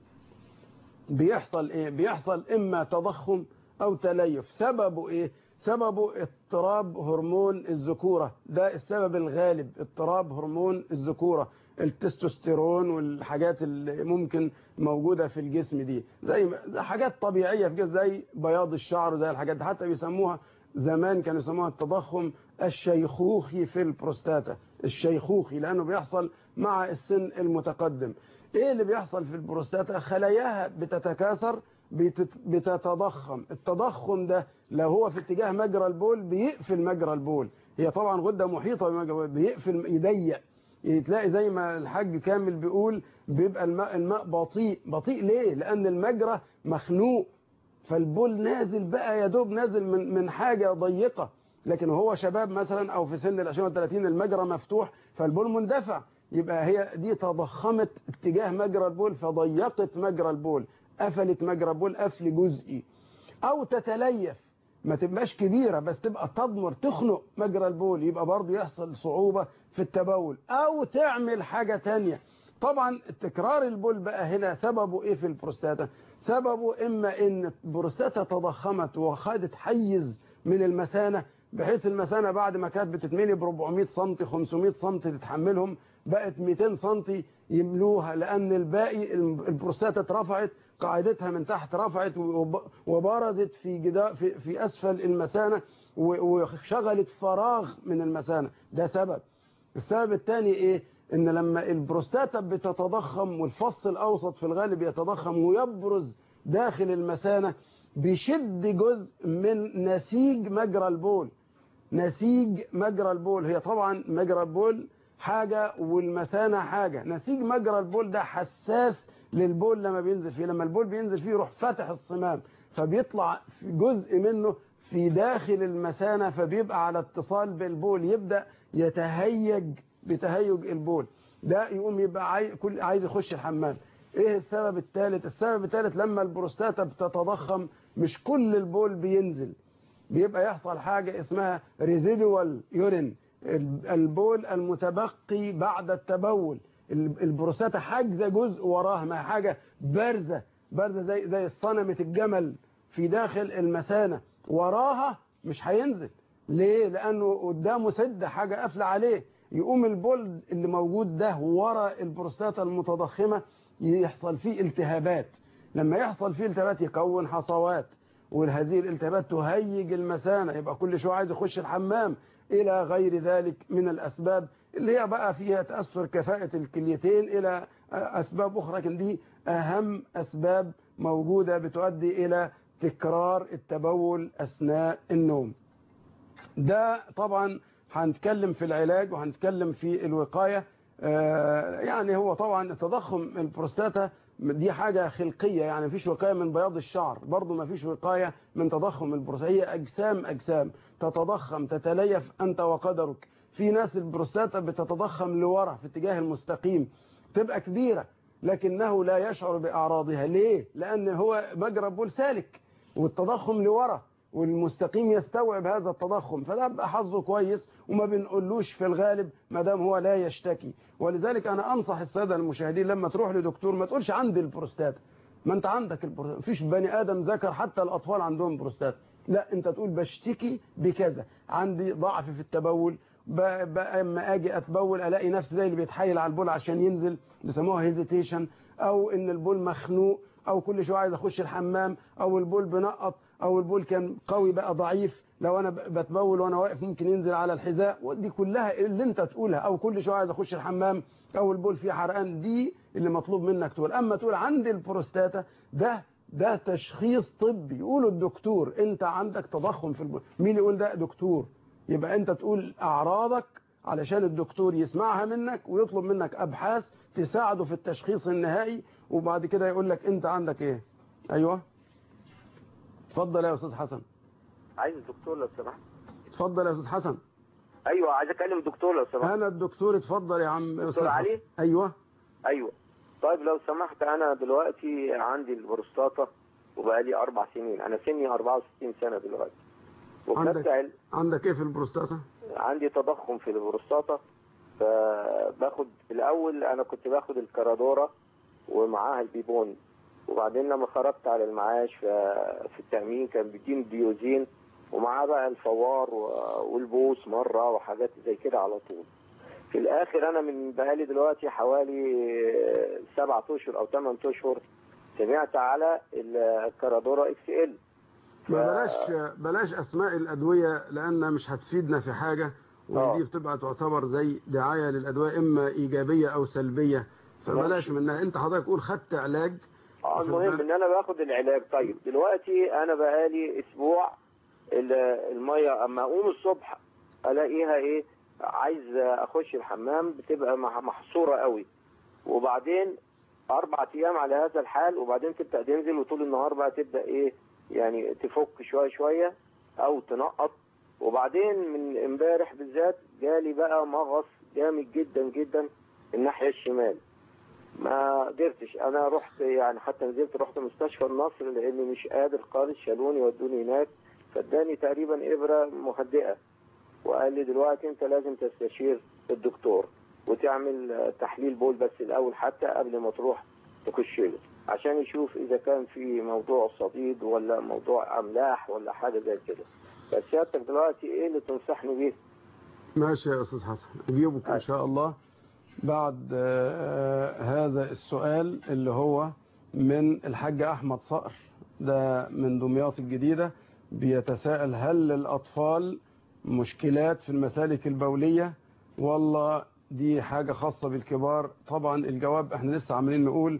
بيحصل ايه بيحصل اما تضخم او تليف سببه ايه سببه اضطراب هرمون الذكورة ده السبب الغالب اضطراب هرمون الذكورة التستوستيرون والحاجات اللي ممكن موجودة في الجسم دي زي ما- زي حاجات طبيعية في الجسم زي بياض الشعر وزي الحاجات دي حتى بيسموها زمان كانوا يسموها التضخم الشيخوخي في البروستاتا الشيخوخي لأنه بيحصل مع السن المتقدم ايه اللي بيحصل في البروستاتا خلاياها بتتكاثر بتت- بتتضخم التضخم ده لو هو في اتجاه مجرى البول بيقفل مجرى البول هي طبعا غدة محيطة بمجرى البول بيقفل يضيق تلاقي زي ما الحاج كامل بيقول بيبقى الماء الماء بطيء بطيء ليه لان المجرى مخنوق فالبول نازل بقى يا دوب نازل من من حاجة ضيقة لكن هو شباب مثلا او في سن ال 20 و 30 المجرى مفتوح فالبول مندفع يبقى هي دي تضخمت اتجاه مجرى البول فضيقت مجرى البول قفلت مجرى البول قفل جزئي او تتليف ما تبقاش كبيرة بس تبقى تضمر تخنق مجرى البول يبقى برضه يحصل صعوبة في التبول او تعمل حاجة تانية طبعا تكرار البول بقى هنا سببه ايه في البروستاتا سببه اما ان البروستاتا تضخمت وخدت حيز من المثانة بحيث المثانة بعد ما كانت بتتملي ب 400 سم 500 سم تتحملهم بقت 200 سم يملوها لان الباقي البروستاتا اترفعت قاعدتها من تحت رفعت وب- وبرزت في جدا في, في اسفل المثانه و- وشغلت فراغ من المثانه ده سبب السبب الثاني ايه ان لما البروستاتا بتتضخم والفص الاوسط في الغالب يتضخم ويبرز داخل المثانه بيشد جزء من نسيج مجرى البول نسيج مجرى البول هي طبعا مجرى البول حاجة والمثانة حاجة نسيج مجرى البول ده حساس للبول لما بينزل فيه لما البول بينزل فيه يروح فاتح الصمام فبيطلع في جزء منه في داخل المثانة فبيبقى على اتصال بالبول يبدأ يتهيج بتهيج البول ده يقوم يبقى عايز كل عايز يخش الحمام ايه السبب الثالث السبب الثالث لما البروستاتا بتتضخم مش كل البول بينزل بيبقى يحصل حاجة اسمها ريزيدوال يورين البول المتبقي بعد التبول البروستاتا حاجزة جزء وراها ما حاجة بارزة بارزة زي زي صنمة الجمل في داخل المثانة وراها مش هينزل ليه لانه قدامه سد حاجة قافلة عليه يقوم البول اللي موجود ده ورا البروستاتا المتضخمة يحصل فيه التهابات لما يحصل فيه التهابات يكون حصوات وهذه الالتهابات تهيج المثانة يبقى كل شوية عايز يخش الحمام إلى غير ذلك من الأسباب اللي هي بقى فيها تأثر كفاءة الكليتين إلى أسباب أخرى لكن دي أهم أسباب موجودة بتؤدي إلى تكرار التبول أثناء النوم ده طبعا هنتكلم في العلاج وهنتكلم في الوقاية يعني هو طبعا تضخم البروستاتا دي حاجة خلقية يعني مفيش وقاية من بياض الشعر برضو مفيش وقاية من تضخم البروستاتا هي أجسام أجسام تتضخم تتليف أنت وقدرك في ناس البروستاتا بتتضخم لورا في اتجاه المستقيم تبقى كبيرة لكنه لا يشعر بأعراضها ليه؟ لأن هو مجرى بول سالك والتضخم لورا والمستقيم يستوعب هذا التضخم فده بقى حظه كويس وما بنقولوش في الغالب ما دام هو لا يشتكي ولذلك انا انصح الساده المشاهدين لما تروح لدكتور ما تقولش عندي البروستاتا ما انت عندك البروستاتا مفيش بني ادم ذكر حتى الاطفال عندهم بروستاتا لا انت تقول بشتكي بكذا عندي ضعف في التبول اما اجي اتبول الاقي نفسي زي اللي بيتحايل على البول عشان ينزل بيسموها هيزيتيشن او ان البول مخنوق او كل شويه عايز اخش الحمام او البول بنقط او البول كان قوي بقى ضعيف لو انا بتبول وانا واقف ممكن ينزل على الحذاء ودي كلها اللي انت تقولها او كل شويه عايز اخش الحمام او البول فيه حرقان دي اللي مطلوب منك تقول اما تقول عندي البروستاتا ده ده تشخيص طبي يقوله الدكتور انت عندك تضخم في البول مين يقول ده دكتور يبقى انت تقول اعراضك علشان الدكتور يسمعها منك ويطلب منك ابحاث تساعده في التشخيص النهائي وبعد كده يقول لك انت عندك ايه ايوه اتفضل يا استاذ حسن عايز الدكتور لو سمحت اتفضل يا استاذ حسن ايوه عايز اكلم الدكتور لو سمحت انا الدكتور اتفضل يا عم دكتور أستاذ علي؟ حسن. ايوه ايوه طيب لو سمحت انا دلوقتي عندي البروستاتا وبقالي اربع سنين انا سني 64 سنه دلوقتي وخدت عندك عل... عندك ايه في البروستاتا عندي تضخم في البروستاتا فباخد الاول انا كنت باخد الكرادورا ومعاها البيبون وبعدين لما خرجت على المعاش ف- في التأمين كان بيديني ديوزين ومعاه بقى الفوار و- والبوس مرة وحاجات زي كده على طول في الآخر أنا من بقالي دلوقتي حوالي سبعة أشهر أو ثمان أشهر سمعت على الكرادورا اكس ال ما بلاش بلاش اسماء الادويه لانها مش هتفيدنا في حاجه ودي بتبقى تعتبر زي دعايه للادويه اما ايجابيه او سلبيه فبلاش منها انت حضرتك قول خدت علاج اه المهم ان انا باخد العلاج طيب دلوقتي انا بقالي اسبوع ال- الميه اما اقوم الصبح الاقيها ايه عايز اخش الحمام بتبقى مح- محصوره قوي وبعدين اربع ايام على هذا الحال وبعدين تبدا تنزل وطول النهار بقى تبدا ايه يعني تفك شويه شويه او تنقط وبعدين من امبارح بالذات جالي بقى مغص جامد جدا جدا الناحيه الشمال ما قدرتش انا رحت يعني حتى نزلت رحت مستشفى النصر لاني مش قادر خالص شالوني ودوني هناك فاداني تقريبا ابره مهدئه وقال لي دلوقتي انت لازم تستشير الدكتور وتعمل آه، تحليل بول بس الاول حتى قبل ما تروح تخش له عشان يشوف اذا كان في موضوع صديد ولا موضوع املاح ولا حاجه زي كده بس سيادتك دلوقتي ايه اللي تنصحني بيه؟ ماشي يا استاذ حسن اجيبك ان شاء الله بعد آه، هذا السؤال اللي هو من الحاج احمد صقر ده من دمياط الجديده بيتساءل هل للاطفال مشكلات في المسالك البوليه والله دي حاجه خاصه بالكبار طبعا الجواب احنا لسه عاملين نقول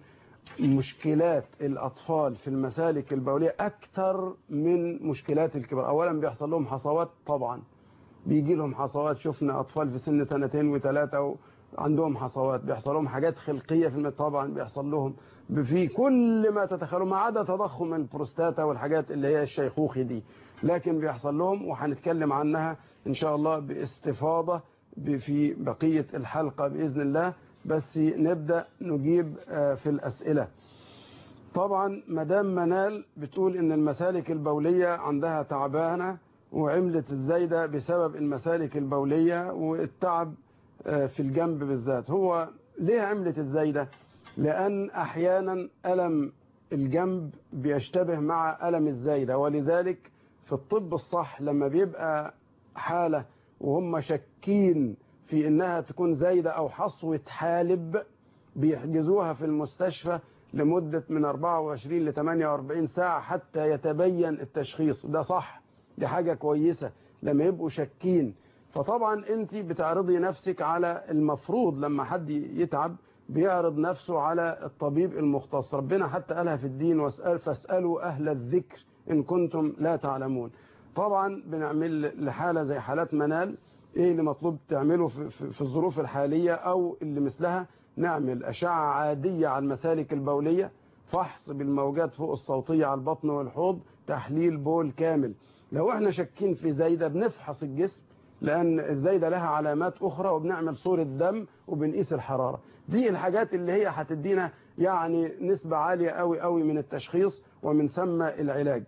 مشكلات الأطفال في المسالك البولية أكثر من مشكلات الكبار أولا بيحصل لهم حصوات طبعا بيجي لهم حصوات شفنا أطفال في سن سنتين وثلاثة و- عندهم حصوات بيحصل لهم حاجات خلقيه في المت طبعا بيحصل لهم في كل ما تتخيلوا ما عدا تضخم البروستاتا والحاجات اللي هي الشيخوخي دي لكن بيحصل لهم وهنتكلم عنها ان شاء الله باستفاضه في بقيه الحلقه باذن الله بس نبدا نجيب في الاسئله طبعا مدام منال بتقول ان المسالك البوليه عندها تعبانه وعملت الزايده بسبب المسالك البوليه والتعب في الجنب بالذات هو ليه عملت الزايده لأن أحيانا ألم الجنب بيشتبه مع ألم الزايدة ولذلك في الطب الصح لما بيبقى حالة وهم شاكين في إنها تكون زايدة أو حصوة حالب بيحجزوها في المستشفى لمدة من 24 ل 48 ساعة حتى يتبين التشخيص ده صح دي حاجة كويسة لما يبقوا شاكين فطبعا انت بتعرضي نفسك على المفروض لما حد يتعب بيعرض نفسه على الطبيب المختص ربنا حتى قالها في الدين واسأل فاسألوا أهل الذكر إن كنتم لا تعلمون طبعا بنعمل لحالة زي حالات منال ايه اللي مطلوب تعمله في, في, في الظروف الحالية او اللي مثلها نعمل أشعة عادية على المسالك البولية فحص بالموجات فوق الصوتية على البطن والحوض تحليل بول كامل لو احنا شاكين في زايدة بنفحص الجسم لأن الزايدة لها علامات أخرى وبنعمل صورة دم وبنقيس الحرارة دي الحاجات اللي هي هتدينا يعني نسبة عالية قوي قوي من التشخيص ومن ثم العلاج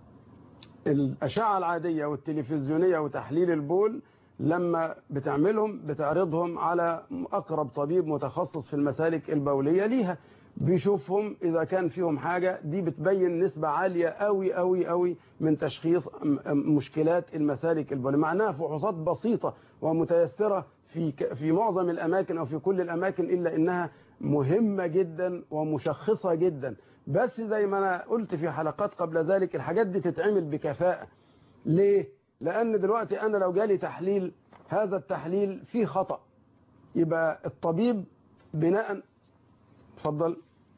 الأشعة العادية والتلفزيونية وتحليل البول لما بتعملهم بتعرضهم على أقرب طبيب متخصص في المسالك البولية ليها بيشوفهم إذا كان فيهم حاجة دي بتبين نسبة عالية قوي قوي قوي من تشخيص مشكلات المسالك البولية معناها فحوصات بسيطة ومتيسرة في في معظم الأماكن أو في كل الأماكن إلا إنها مهمة جدا ومشخصة جدا بس زي ما أنا قلت في حلقات قبل ذلك الحاجات دي تتعمل بكفاءة ليه؟ لأن دلوقتي أنا لو جالي تحليل هذا التحليل فيه خطأ يبقى الطبيب بناء اتفضل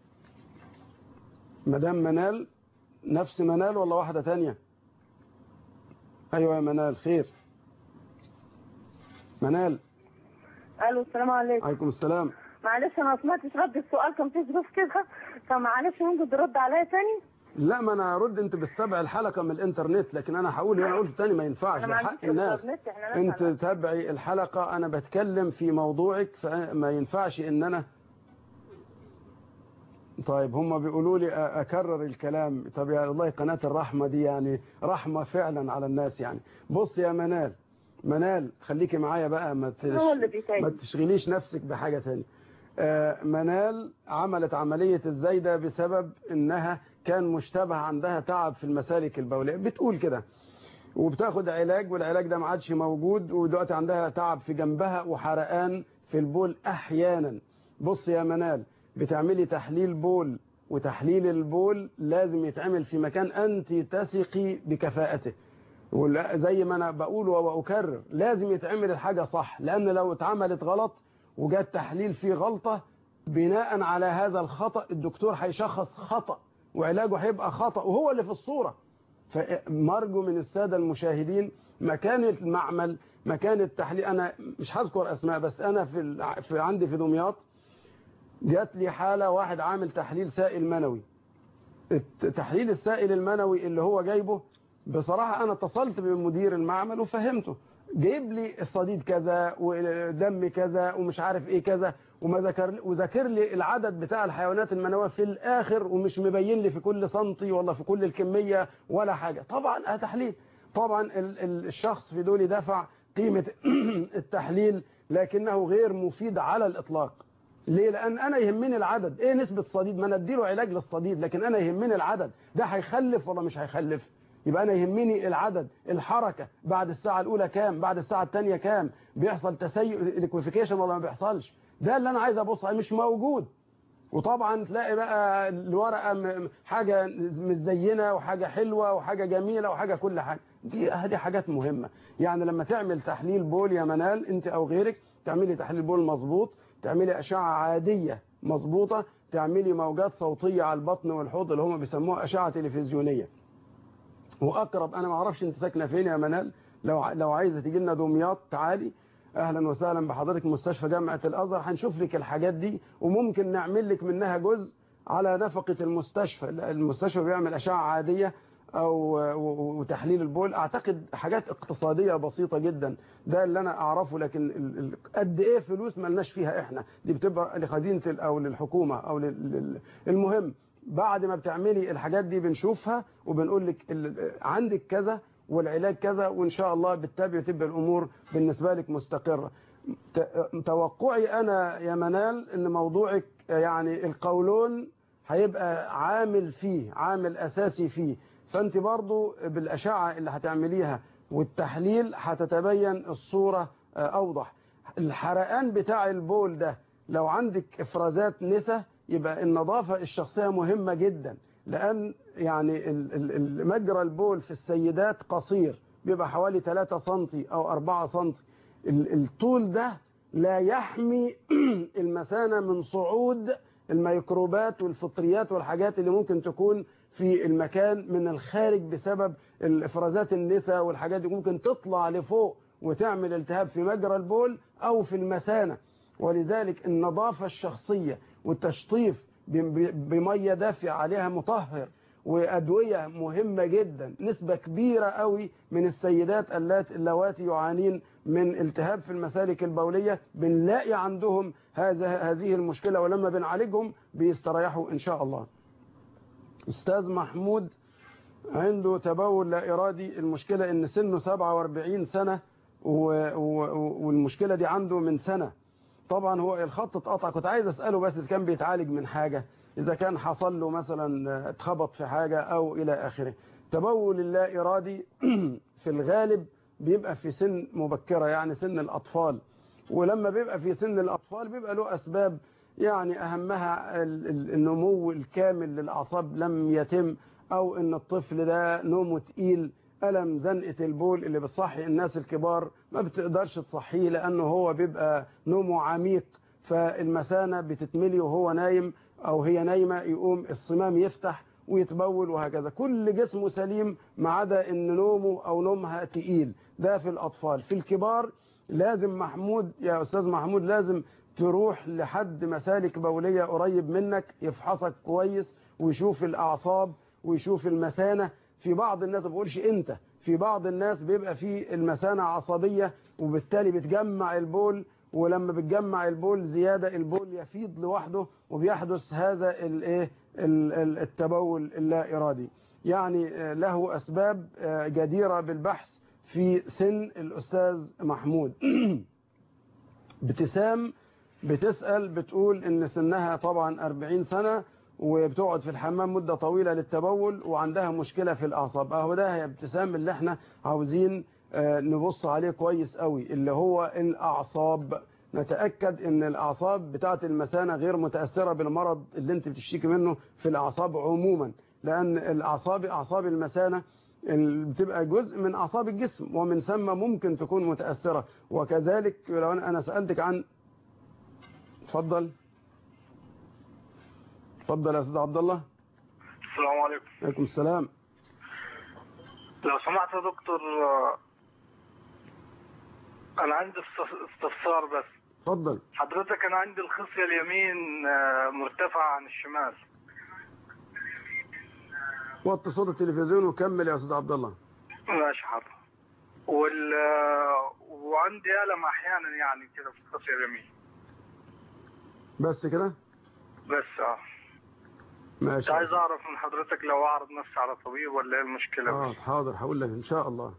مدام منال نفس منال ولا واحدة تانية أيوة يا منال خير منال الو السلام عليكم عليكم السلام معلش انا ما سمعتش رد السؤال كان في ظروف كده فمعلش ممكن ترد عليا تاني لا ما انا هرد انت بتتابع الحلقه من الانترنت لكن انا هقول انا قلت تاني ما ينفعش انا ما ده حق عنديش الناس انترنت احنا انت ناس على- تتابعي الحلقه انا بتكلم في موضوعك فما ينفعش ان انا طيب هم بيقولوا لي أ- اكرر الكلام طب يا الله قناه الرحمه دي يعني رحمه فعلا على الناس يعني بص يا منال منال خليكي معايا بقى ما تش... هو اللي بيتعب. ما تشغليش نفسك بحاجه تانية آه، منال عملت عملية الزايدة بسبب انها كان مشتبه عندها تعب في المسالك البولية بتقول كده وبتاخد علاج والعلاج ده ما عادش موجود ودلوقتي عندها تعب في جنبها وحرقان في البول احيانا بص يا منال بتعملي تحليل بول وتحليل البول لازم يتعمل في مكان انت تثقي بكفاءته ولا- زي ما انا بقول واكرر لازم يتعمل الحاجة صح لان لو اتعملت غلط وجات تحليل فيه غلطة بناء على هذا الخطأ الدكتور هيشخص خطأ وعلاجه هيبقى خطأ وهو اللي في الصورة فمرجو من السادة المشاهدين مكان المعمل مكان التحليل أنا مش هذكر أسماء بس أنا في, الع- في عندي في دمياط جات لي حالة واحد عامل تحليل سائل منوي التحليل السائل المنوي اللي هو جايبه بصراحة أنا اتصلت بمدير المعمل وفهمته جايب لي الصديد كذا ودم كذا ومش عارف ايه كذا وما ذكر وذاكر لي العدد بتاع الحيوانات المنوية في الآخر ومش مبين لي في كل سنتي ولا في كل الكمية ولا حاجة طبعا آه تحليل طبعا ال- ال- الشخص في دول دفع قيمة التحليل لكنه غير مفيد على الإطلاق ليه لان انا يهمني العدد ايه نسبة صديد ما انا اديله علاج للصديد لكن انا يهمني العدد ده هيخلف ولا مش هيخلف يبقى انا يهمني العدد الحركة بعد الساعة الاولى كام بعد الساعة الثانية كام بيحصل تسيء ليكويفيكيشن ولا ما بيحصلش ده اللي انا عايز ابص عليه مش موجود وطبعا تلاقي بقى الورقة م- حاجة مش زينة وحاجة حلوة وحاجة جميلة وحاجة كل حاجة دي هذه حاجات مهمة يعني لما تعمل تحليل بول يا منال انت او غيرك تعملي تحليل بول مظبوط تعملي أشعة عادية مظبوطة تعملي موجات صوتية على البطن والحوض اللي هم بيسموها أشعة تلفزيونية وأقرب أنا ما أعرفش أنت ساكنة فين يا منال لو ع- لو عايزة تيجي لنا دمياط تعالي اهلا وسهلا بحضرتك مستشفى جامعه الازهر هنشوف لك الحاجات دي وممكن نعمل لك منها جزء على نفقه المستشفى المستشفى بيعمل اشعه عاديه او وتحليل البول اعتقد حاجات اقتصاديه بسيطه جدا ده اللي انا اعرفه لكن ال- ال- قد ايه فلوس ملناش فيها احنا دي بتبقى لخزينه ال- او للحكومه او لل- لل- المهم بعد ما بتعملي الحاجات دي بنشوفها وبنقول لك ال- عندك كذا والعلاج كذا وان شاء الله بالتالي تبقى الامور بالنسبه لك مستقره ت- توقعي انا يا منال ان موضوعك يعني القولون هيبقى عامل فيه عامل اساسي فيه فانت برضو بالاشعه اللي هتعمليها والتحليل هتتبين الصوره آه، اوضح الحرقان بتاع البول ده لو عندك افرازات نسا يبقى النظافه الشخصيه مهمه جدا لان يعني ال- ال- ال- مجرى البول في السيدات قصير بيبقى حوالي 3 سم او 4 سم ال- الطول ده لا يحمي المثانه من صعود الميكروبات والفطريات والحاجات اللي ممكن تكون في المكان من الخارج بسبب الافرازات النسا والحاجات دي ممكن تطلع لفوق وتعمل التهاب في مجرى البول او في المثانه ولذلك النظافه الشخصيه والتشطيف ب- بميه دافئه عليها مطهر وادويه مهمه جدا نسبه كبيره قوي من السيدات اللات- اللواتي يعانين من التهاب في المسالك البوليه بنلاقي عندهم هذا هذه المشكله ولما بنعالجهم بيستريحوا ان شاء الله استاذ محمود عنده تبول لا ارادي المشكله ان سنه 47 سنه و... و... والمشكله دي عنده من سنه طبعا هو الخط اتقطع كنت عايز اساله بس اذا كان بيتعالج من حاجه اذا كان حصل له مثلا اتخبط في حاجه او الى اخره تبول اللا ارادي في الغالب بيبقى في سن مبكره يعني سن الاطفال ولما بيبقى في سن الاطفال بيبقى له اسباب يعني اهمها ال- ال- النمو الكامل للاعصاب لم يتم او ان الطفل ده نومه تقيل الم زنقه البول اللي بتصحي الناس الكبار ما بتقدرش تصحيه لانه هو بيبقى نومه عميق فالمثانه بتتملي وهو نايم او هي نايمه يقوم الصمام يفتح ويتبول وهكذا كل جسمه سليم ما عدا ان نومه او نومها تقيل ده في الاطفال في الكبار لازم محمود يا استاذ محمود لازم تروح لحد مسالك بوليه قريب منك يفحصك كويس ويشوف الاعصاب ويشوف المثانه في بعض الناس ما بقولش انت في بعض الناس بيبقى في المثانه عصبيه وبالتالي بتجمع البول ولما بتجمع البول زياده البول يفيض لوحده وبيحدث هذا الايه ال- ال- التبول اللا ارادي يعني آه، له اسباب آه، جديره بالبحث في سن الاستاذ محمود ابتسام بتسأل بتقول ان سنها طبعا 40 سنة وبتقعد في الحمام مدة طويلة للتبول وعندها مشكلة في الأعصاب اهو ده يا ابتسام اللي احنا عاوزين آه، نبص عليه كويس قوي اللي هو الأعصاب نتأكد ان الأعصاب بتاعة المثانة غير متأثرة بالمرض اللي انت بتشتكي منه في الأعصاب عموما لأن الأعصاب أعصاب المثانة ال- بتبقى جزء من أعصاب الجسم ومن ثم ممكن تكون متأثرة وكذلك لو أنا أنا سألتك عن اتفضل اتفضل يا أستاذ عبد الله السلام عليكم عليكم السلام لو سمحت يا دكتور آه، انا عندي است- استفسار بس اتفضل حضرتك انا عندي الخصية اليمين آه، مرتفعة عن الشمال وطي صوت التلفزيون وكمل يا أستاذ عبد الله ماشي حاضر وال آه، وعندي ألم أحيانا يعني كده في الخصية اليمين بس كده بس اه ماشي كنت عايز أعرف من حضرتك لو أعرض نفسي على طبيب ولا إيه المشكلة اه بس حاضر هقول لك ان شاء الله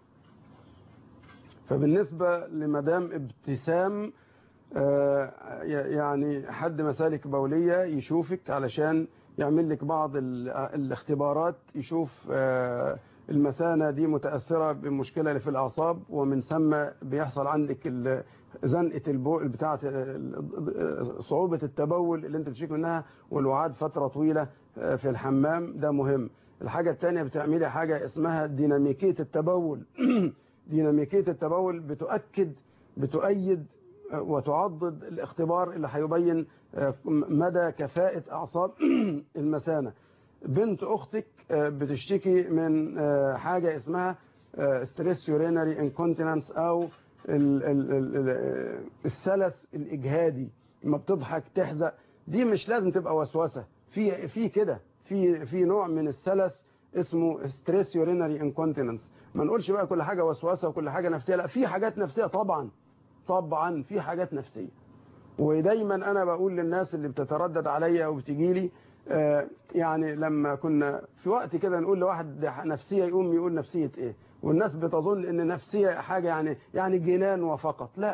فبالنسبة لمدام ابتسام آه، ي- يعني حد مسالك بولية يشوفك علشان يعمل لك بعض ال- الاختبارات يشوف آه، المثانة دي متأثرة بمشكلة اللي في الأعصاب ومن ثم بيحصل عندك ال- زنقة البول بتاعة ال- صعوبة التبول اللي انت بتشيك منها والوعاد فترة طويلة آه، في الحمام ده مهم الحاجة التانية بتعملي حاجة اسمها ديناميكية التبول ديناميكية التبول بتؤكد بتؤيد آه، وتعضد الاختبار اللي هيبين آه، مدى كفاءة أعصاب المثانة بنت أختك آه، بتشتكي من آه، حاجة اسمها ستريس يورينري انكونتيننس أو ال ال ال ال السلس الاجهادي لما بتضحك تحزق دي مش لازم تبقى وسوسه في في كده في في نوع من السلس اسمه ستريس يورينري انكونتيننس ما نقولش بقى كل حاجه وسوسه وكل حاجه نفسيه لا في حاجات نفسيه طبعا طبعا في حاجات نفسيه ودايما انا بقول للناس اللي بتتردد عليا وبتجي لي آه، يعني لما كنا في وقت كده نقول لواحد نفسيه يقوم يقول نفسيه ايه والناس بتظن ان نفسيه حاجه يعني يعني جنان وفقط لا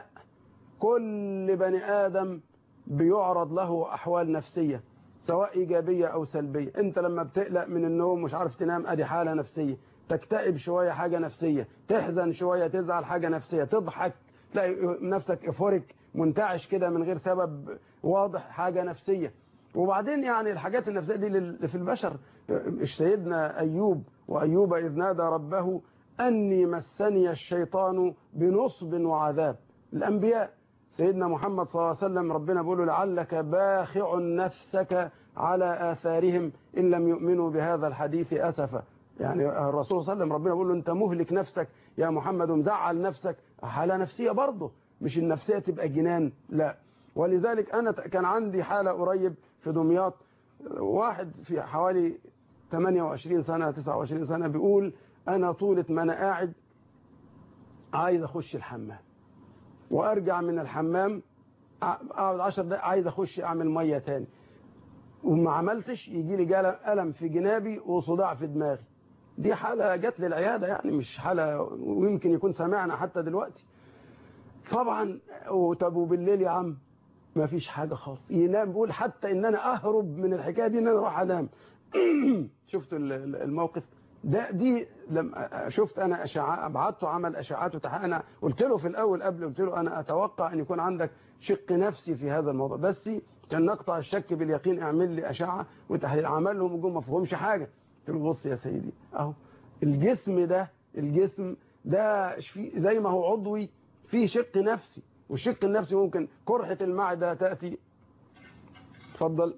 كل بني ادم بيعرض له احوال نفسيه سواء ايجابيه او سلبيه انت لما بتقلق من النوم مش عارف تنام ادي حاله نفسيه تكتئب شويه حاجه نفسيه تحزن شويه تزعل حاجه نفسيه تضحك تلاقي نفسك افوريك منتعش كده من غير سبب واضح حاجه نفسيه وبعدين يعني الحاجات النفسيه دي اللي في البشر مش سيدنا ايوب وايوب اذ نادى ربه اني مسني الشيطان بنصب وعذاب الانبياء سيدنا محمد صلى الله عليه وسلم ربنا بيقول له لعلك باخع نفسك على آثارهم إن لم يؤمنوا بهذا الحديث أسفا يعني الرسول صلى الله عليه وسلم ربنا بيقول له أنت مهلك نفسك يا محمد ومزعل نفسك حالة نفسية برضه مش النفسية تبقى جنان لا ولذلك أنا كان عندي حالة قريب في دمياط واحد في حوالي 28 سنة 29 سنة بيقول أنا طولة ما أنا قاعد عايز أخش الحمام وارجع من الحمام اقعد 10 دقايق عايز اخش اعمل ميه تاني وما عملتش يجي لي الم في جنابي وصداع في دماغي دي حاله جت للعياده يعني مش حاله ويمكن يكون سامعنا حتى دلوقتي طبعا طب وبالليل يا عم ما فيش حاجه خالص ينام بيقول حتى ان انا اهرب من الحكايه دي ان انا اروح انام شفتوا الموقف ده دي لما شفت انا اشعه ابعته عمل اشعات وتحقق انا قلت له في الاول قبل قلت له انا اتوقع ان يكون عندك شق نفسي في هذا الموضوع بس كان نقطع الشك باليقين اعمل لي اشعه وتحليل عمل لهم جم ما فهمش حاجه قلت له بص يا سيدي اهو الجسم ده الجسم ده زي ما هو عضوي فيه شق نفسي والشق النفسي ممكن قرحه المعده تاتي اتفضل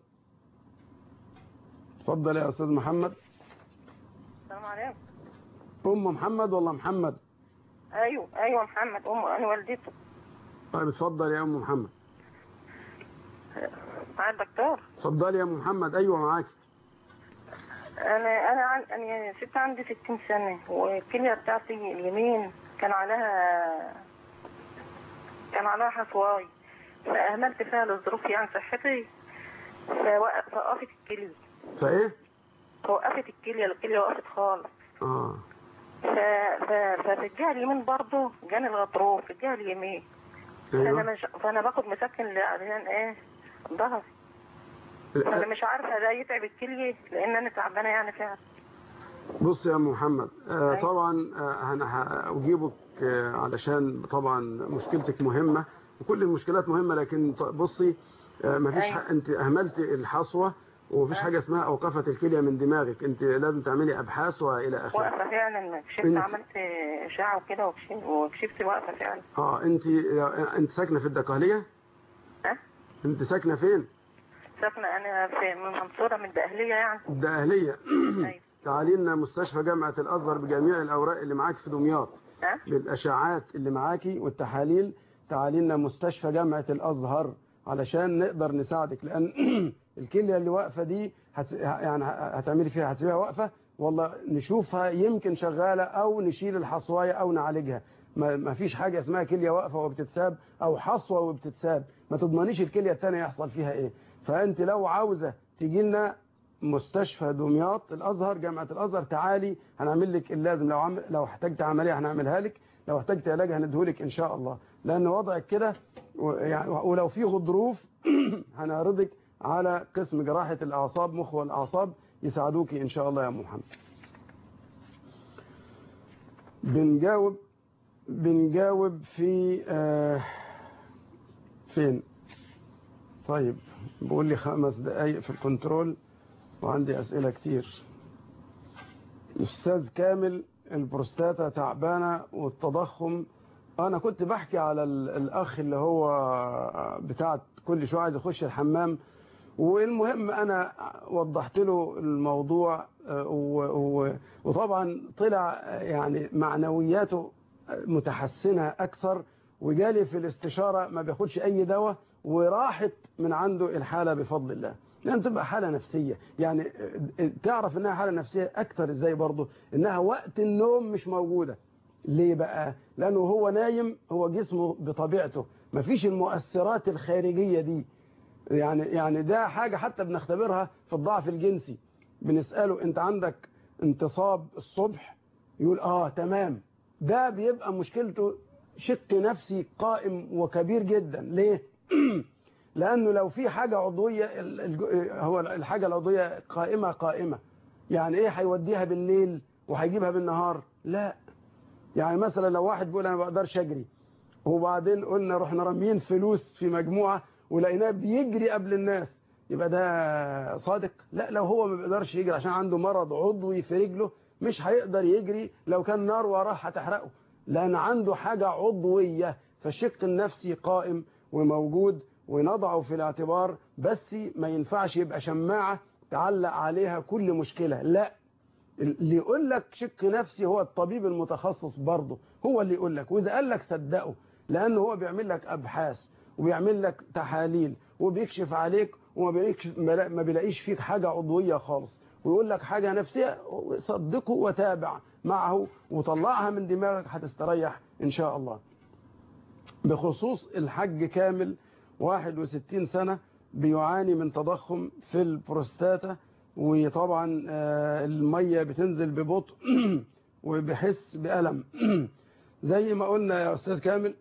اتفضل يا استاذ محمد السلام عليكم ام محمد ولا محمد ايوه ايوه محمد ام انا والدته طيب اتفضل يا ام محمد مع الدكتور اتفضل يا ام محمد ايوه معاكي انا انا عن... انا ست عندي 60 سنه والكليه بتاعتي اليمين كان عليها كان عليها حصواي فاهملت فيها لظروف يعني صحتي فوقفت الكليه فايه وقفت الكليه الكليه وقفت خالص اه ف... ف... ففي الجهه اليمين برضه جاني الغضروف في الجهه اليمين أيوة. فانا مش فانا باخد مسكن عشان ايه ظهري فانا مش عارفه ده يتعب الكليه لان انا تعبانه يعني فعلا بص يا ام محمد آه طبعا آه انا هجيبك آه علشان طبعا مشكلتك مهمه وكل المشكلات مهمه لكن بصي آه مفيش أيوة. انت اهملت الحصوه ومفيش أه. حاجه اسمها اوقفت الكليه من دماغك انت لازم تعملي ابحاث والى اخره واقفه فعلا كشفت انت- عملت اشعه وكده وكشفت وكشفت واقفه فعلا اه انت انت ساكنه في الدقهليه ها انت ساكنه فين ساكنه انا في من المنصوره من الدقهليه يعني الدقهليه ايوه تعالي لنا مستشفى جامعه الازهر بجميع الاوراق اللي معاك في دمياط ها بالاشعاعات اللي معاكي والتحاليل تعالي لنا مستشفى جامعه الازهر علشان نقدر نساعدك لان الكليه اللي واقفه دي هت... يعني هتعملي فيها هتسيبها واقفه والله نشوفها يمكن شغاله او نشيل الحصوايه او نعالجها ما ما فيش حاجه اسمها كليه واقفه وبتتساب او حصوه وبتتساب ما تضمنيش الكليه الثانيه يحصل فيها ايه فانت لو عاوزه تيجي لنا مستشفى دمياط الازهر جامعه الازهر تعالي هنعمل لك اللازم لو عم... لو احتجت عمليه هنعملها لك لو احتجت علاج هنديهولك ان شاء الله لان وضعك كده و- يعني ولو في غضروف هنعرضك على قسم جراحه الاعصاب مخ والاعصاب يساعدوكي ان شاء الله يا أم محمد بنجاوب بنجاوب في آه فين طيب بقول لي خمس دقايق في الكنترول وعندي أسئلة كتير أستاذ كامل البروستاتا تعبانة والتضخم أنا كنت بحكي على ال- الأخ اللي هو بتاع كل شوية عايز يخش الحمام والمهم أنا وضحت له الموضوع آه، و- و- وطبعا طلع آه، يعني معنوياته متحسنة أكثر وجالي في الاستشارة ما بياخدش أي دواء وراحت من عنده الحالة بفضل الله لأن تبقى حالة نفسية يعني تعرف إنها حالة نفسية أكتر إزاي برضه إنها وقت النوم مش موجودة ليه بقى لأنه هو نايم هو جسمه بطبيعته مفيش المؤثرات الخارجية دي يعني يعني ده حاجة حتى بنختبرها في الضعف الجنسي بنسأله أنت عندك انتصاب الصبح يقول آه تمام ده بيبقى مشكلته شق نفسي قائم وكبير جدا ليه لأنه لو في حاجة عضوية هو الحاجة العضوية قائمة قائمة يعني إيه هيوديها بالليل وهيجيبها بالنهار لا يعني مثلا لو واحد بيقول أنا ما بقدرش أجري وبعدين قلنا رحنا راميين فلوس في مجموعة ولقيناه بيجري قبل الناس يبقى ده صادق لا لو هو ما بيقدرش يجري عشان عنده مرض عضوي في رجله مش هيقدر يجري لو كان نار وراه هتحرقه لأن عنده حاجة عضوية فالشق النفسي قائم وموجود ونضعه في الاعتبار بس ما ينفعش يبقى شماعة تعلق عليها كل مشكلة لا اللي يقول لك شق نفسي هو الطبيب المتخصص برضه هو اللي يقول لك وإذا قال لك صدقه لأنه هو بيعمل لك أبحاث وبيعمل لك تحاليل وبيكشف عليك وما بيلاقيش ما بيلاقيش فيك حاجة عضوية خالص ويقول لك حاجة نفسية صدقه وتابع معه وطلعها من دماغك هتستريح إن شاء الله بخصوص الحج كامل 61 سنة بيعاني من تضخم في البروستاتا وطبعا المية بتنزل ببطء وبحس بألم زي ما قلنا يا أستاذ كامل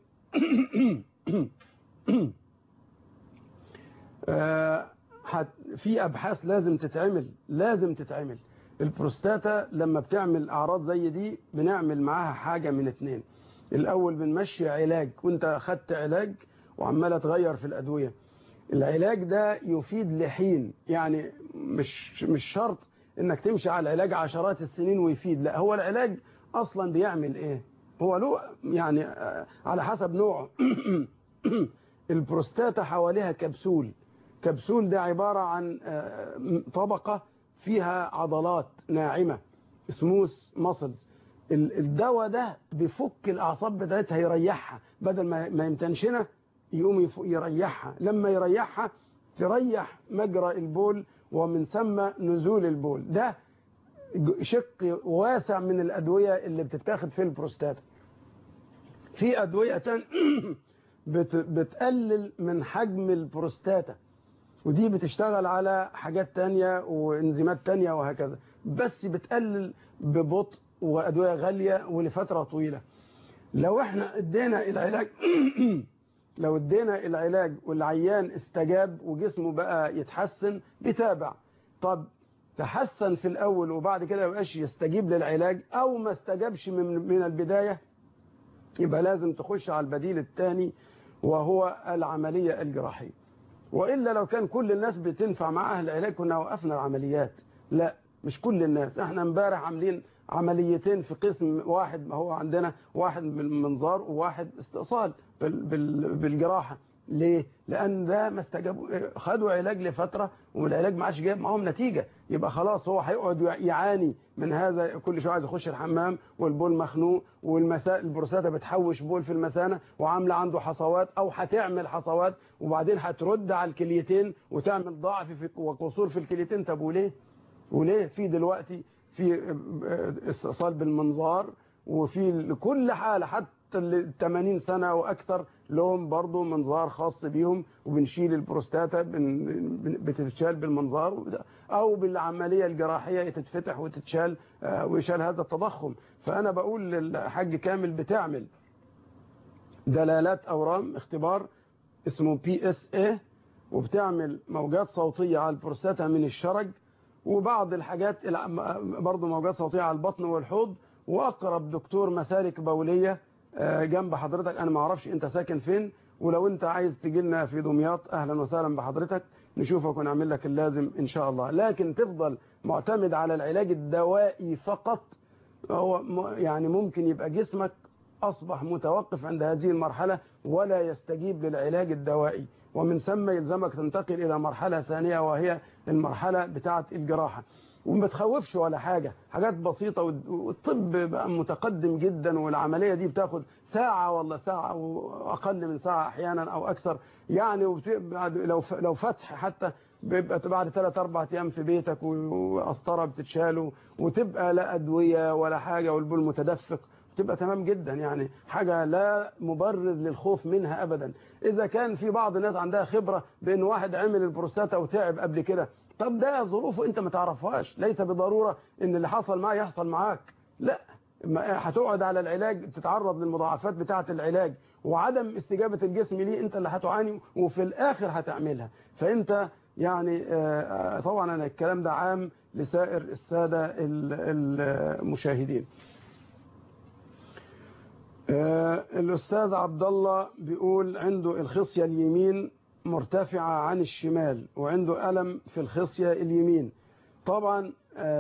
في أبحاث لازم تتعمل لازم تتعمل البروستاتا لما بتعمل أعراض زي دي بنعمل معاها حاجة من اتنين الأول بنمشي علاج وانت خدت علاج وعمالة تغير في الأدوية العلاج ده يفيد لحين يعني مش مش شرط انك تمشي على العلاج عشرات السنين ويفيد لا هو العلاج اصلا بيعمل ايه هو له يعني على حسب نوعه البروستاتا حواليها كبسول كبسول ده عبارة عن طبقة فيها عضلات ناعمة سموث ماسلز الدواء ده بيفك الأعصاب بتاعتها يريحها بدل ما يمتنشنها يقوم يريحها لما يريحها تريح مجرى البول ومن ثم نزول البول ده شق واسع من الأدوية اللي بتتاخد في البروستاتا في أدوية بتقلل من حجم البروستاتا ودي بتشتغل على حاجات تانية وانزيمات تانية وهكذا بس بتقلل ببطء وأدوية غالية ولفترة طويلة لو احنا ادينا العلاج لو ادينا العلاج والعيان استجاب وجسمه بقى يتحسن بتابع طب تحسن في الأول وبعد كده يبقاش يستجيب للعلاج أو ما استجابش من, من البداية يبقى لازم تخش على البديل الثاني وهو العملية الجراحية وإلا لو كان كل الناس بتنفع معها العلاج كنا وقفنا العمليات لا مش كل الناس احنا امبارح عاملين عمليتين في قسم واحد ما هو عندنا واحد بالمنظار وواحد استئصال بالجراحة ليه؟ لأن ده ما استجابوا خدوا علاج لفترة والعلاج ما عادش جايب معاهم نتيجة يبقى خلاص هو هيقعد يعاني من هذا كل شوية عايز يخش الحمام والبول مخنوق والمساء البروستاتا بتحوش بول في المثانة وعاملة عنده حصوات أو هتعمل حصوات وبعدين هترد على الكليتين وتعمل ضعف في وقصور في الكليتين طب وليه؟ وليه؟ في دلوقتي في استئصال بالمنظار وفي لكل حالة حتى ال 80 سنة وأكثر لهم برضو منظار خاص بيهم وبنشيل البروستاتا بتتشال بالمنظار أو بالعملية الجراحية تتفتح وتتشال ويشال هذا التضخم فأنا بقول للحاج كامل بتعمل دلالات أورام اختبار اسمه بي اس اي وبتعمل موجات صوتية على البروستاتا من الشرج وبعض الحاجات برضو موجات صوتية على البطن والحوض وأقرب دكتور مسالك بولية جنب حضرتك أنا ما أعرفش أنت ساكن فين ولو أنت عايز تجي لنا في دمياط أهلا وسهلا بحضرتك نشوفك ونعمل لك اللازم إن شاء الله لكن تفضل معتمد على العلاج الدوائي فقط هو يعني ممكن يبقى جسمك أصبح متوقف عند هذه المرحلة ولا يستجيب للعلاج الدوائي ومن ثم يلزمك تنتقل إلى مرحلة ثانية وهي المرحلة بتاعة الجراحة وما تخوفش ولا حاجة حاجات بسيطة والطب بقى متقدم جدا والعملية دي بتاخد ساعة ولا ساعة وأقل من ساعة أحيانا أو أكثر يعني لو لو فتح حتى بيبقى بعد ثلاث أربع أيام في بيتك وقسطرة بتتشال وتبقى لا أدوية ولا حاجة والبول متدفق تبقى تمام جدا يعني حاجة لا مبرر للخوف منها أبدا إذا كان في بعض الناس عندها خبرة بأن واحد عمل البروستاتا وتعب قبل كده طب ده ظروفه أنت ما تعرفهاش ليس بضرورة أن اللي حصل معاه يحصل معاك لا هتقعد على العلاج تتعرض للمضاعفات بتاعة العلاج وعدم استجابة الجسم ليه أنت اللي هتعاني وفي الآخر هتعملها فأنت يعني طبعا أنا الكلام ده عام لسائر السادة المشاهدين الأستاذ عبد الله بيقول عنده الخصية اليمين مرتفعة عن الشمال وعنده ألم في الخصية اليمين طبعا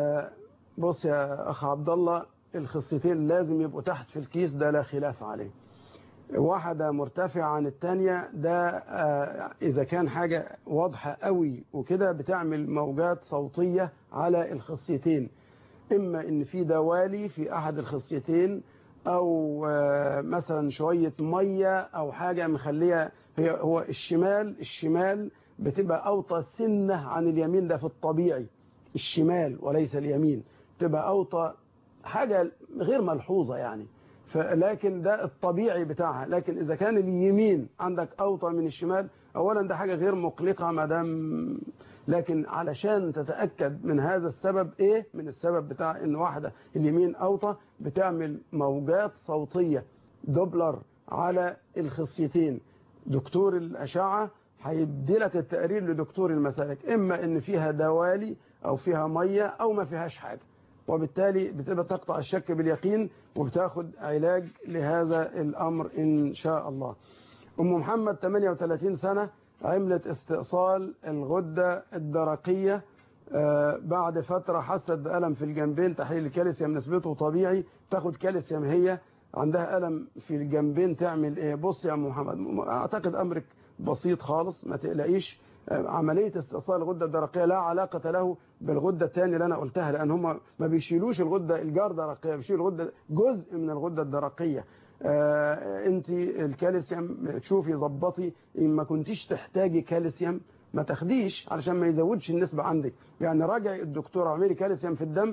بص يا أخ عبد الله الخصيتين لازم يبقوا تحت في الكيس ده لا خلاف عليه واحدة مرتفعة عن التانية ده إذا كان حاجة واضحة قوي وكده بتعمل موجات صوتية على الخصيتين إما إن في دوالي في أحد الخصيتين أو مثلا شوية مية أو حاجة مخلية هي هو الشمال الشمال بتبقى أوطى سنة عن اليمين ده في الطبيعي الشمال وليس اليمين تبقى أوطى حاجة غير ملحوظة يعني لكن ده الطبيعي بتاعها لكن إذا كان اليمين عندك أوطى من الشمال أولا ده حاجة غير مقلقة ما دام لكن علشان تتأكد من هذا السبب إيه من السبب بتاع إن واحدة اليمين أوطى بتعمل موجات صوتية دوبلر على الخصيتين دكتور الأشعة هيدي لك التقرير لدكتور المسالك إما إن فيها دوالي أو فيها مية أو ما فيهاش حاجة وبالتالي بتبقى تقطع الشك باليقين وبتاخد علاج لهذا الأمر إن شاء الله أم محمد 38 سنة عملت استئصال الغدة الدرقية بعد فترة حست بألم في الجنبين تحليل الكالسيوم نسبته طبيعي تاخد كالسيوم هي عندها ألم في الجنبين تعمل إيه بص يا أم محمد أعتقد أمرك بسيط خالص ما تقلقيش عملية استئصال الغدة الدرقية لا علاقة له بالغدة الثانية اللي أنا قلتها لأن هم ما بيشيلوش الغدة الجار درقية بيشيلوا الغدة جزء من الغدة الدرقية آه انت الكالسيوم تشوفي ظبطي ان ما كنتيش تحتاجي كالسيوم ما تاخديش علشان ما يزودش النسبة عندك يعني راجعي الدكتور اعملي كالسيوم في الدم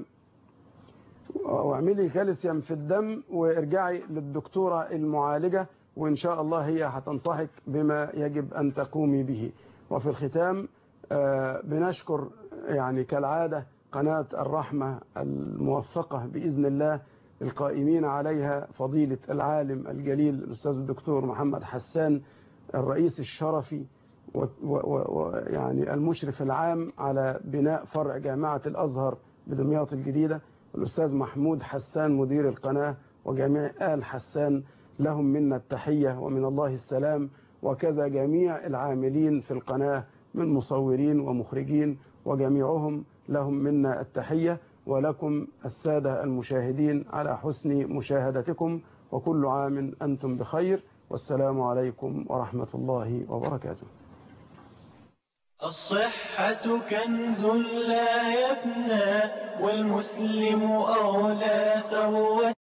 واعملي كالسيوم في الدم وارجعي للدكتورة المعالجة وإن شاء الله هي هتنصحك بما يجب أن تقومي به وفي الختام بنشكر يعني كالعادة قناة الرحمة الموفقة بإذن الله القائمين عليها فضيلة العالم الجليل الأستاذ الدكتور محمد حسان الرئيس الشرفي ويعني المشرف العام على بناء فرع جامعة الأزهر بدمياط الجديدة الأستاذ محمود حسان مدير القناة وجميع آل حسان لهم منا التحية ومن الله السلام وكذا جميع العاملين في القناة من مصورين ومخرجين وجميعهم لهم منا التحية ولكم السادة المشاهدين على حسن مشاهدتكم وكل عام أنتم بخير والسلام عليكم ورحمة الله وبركاته الصحة كنز لا يفنى والمسلم أولى ثروة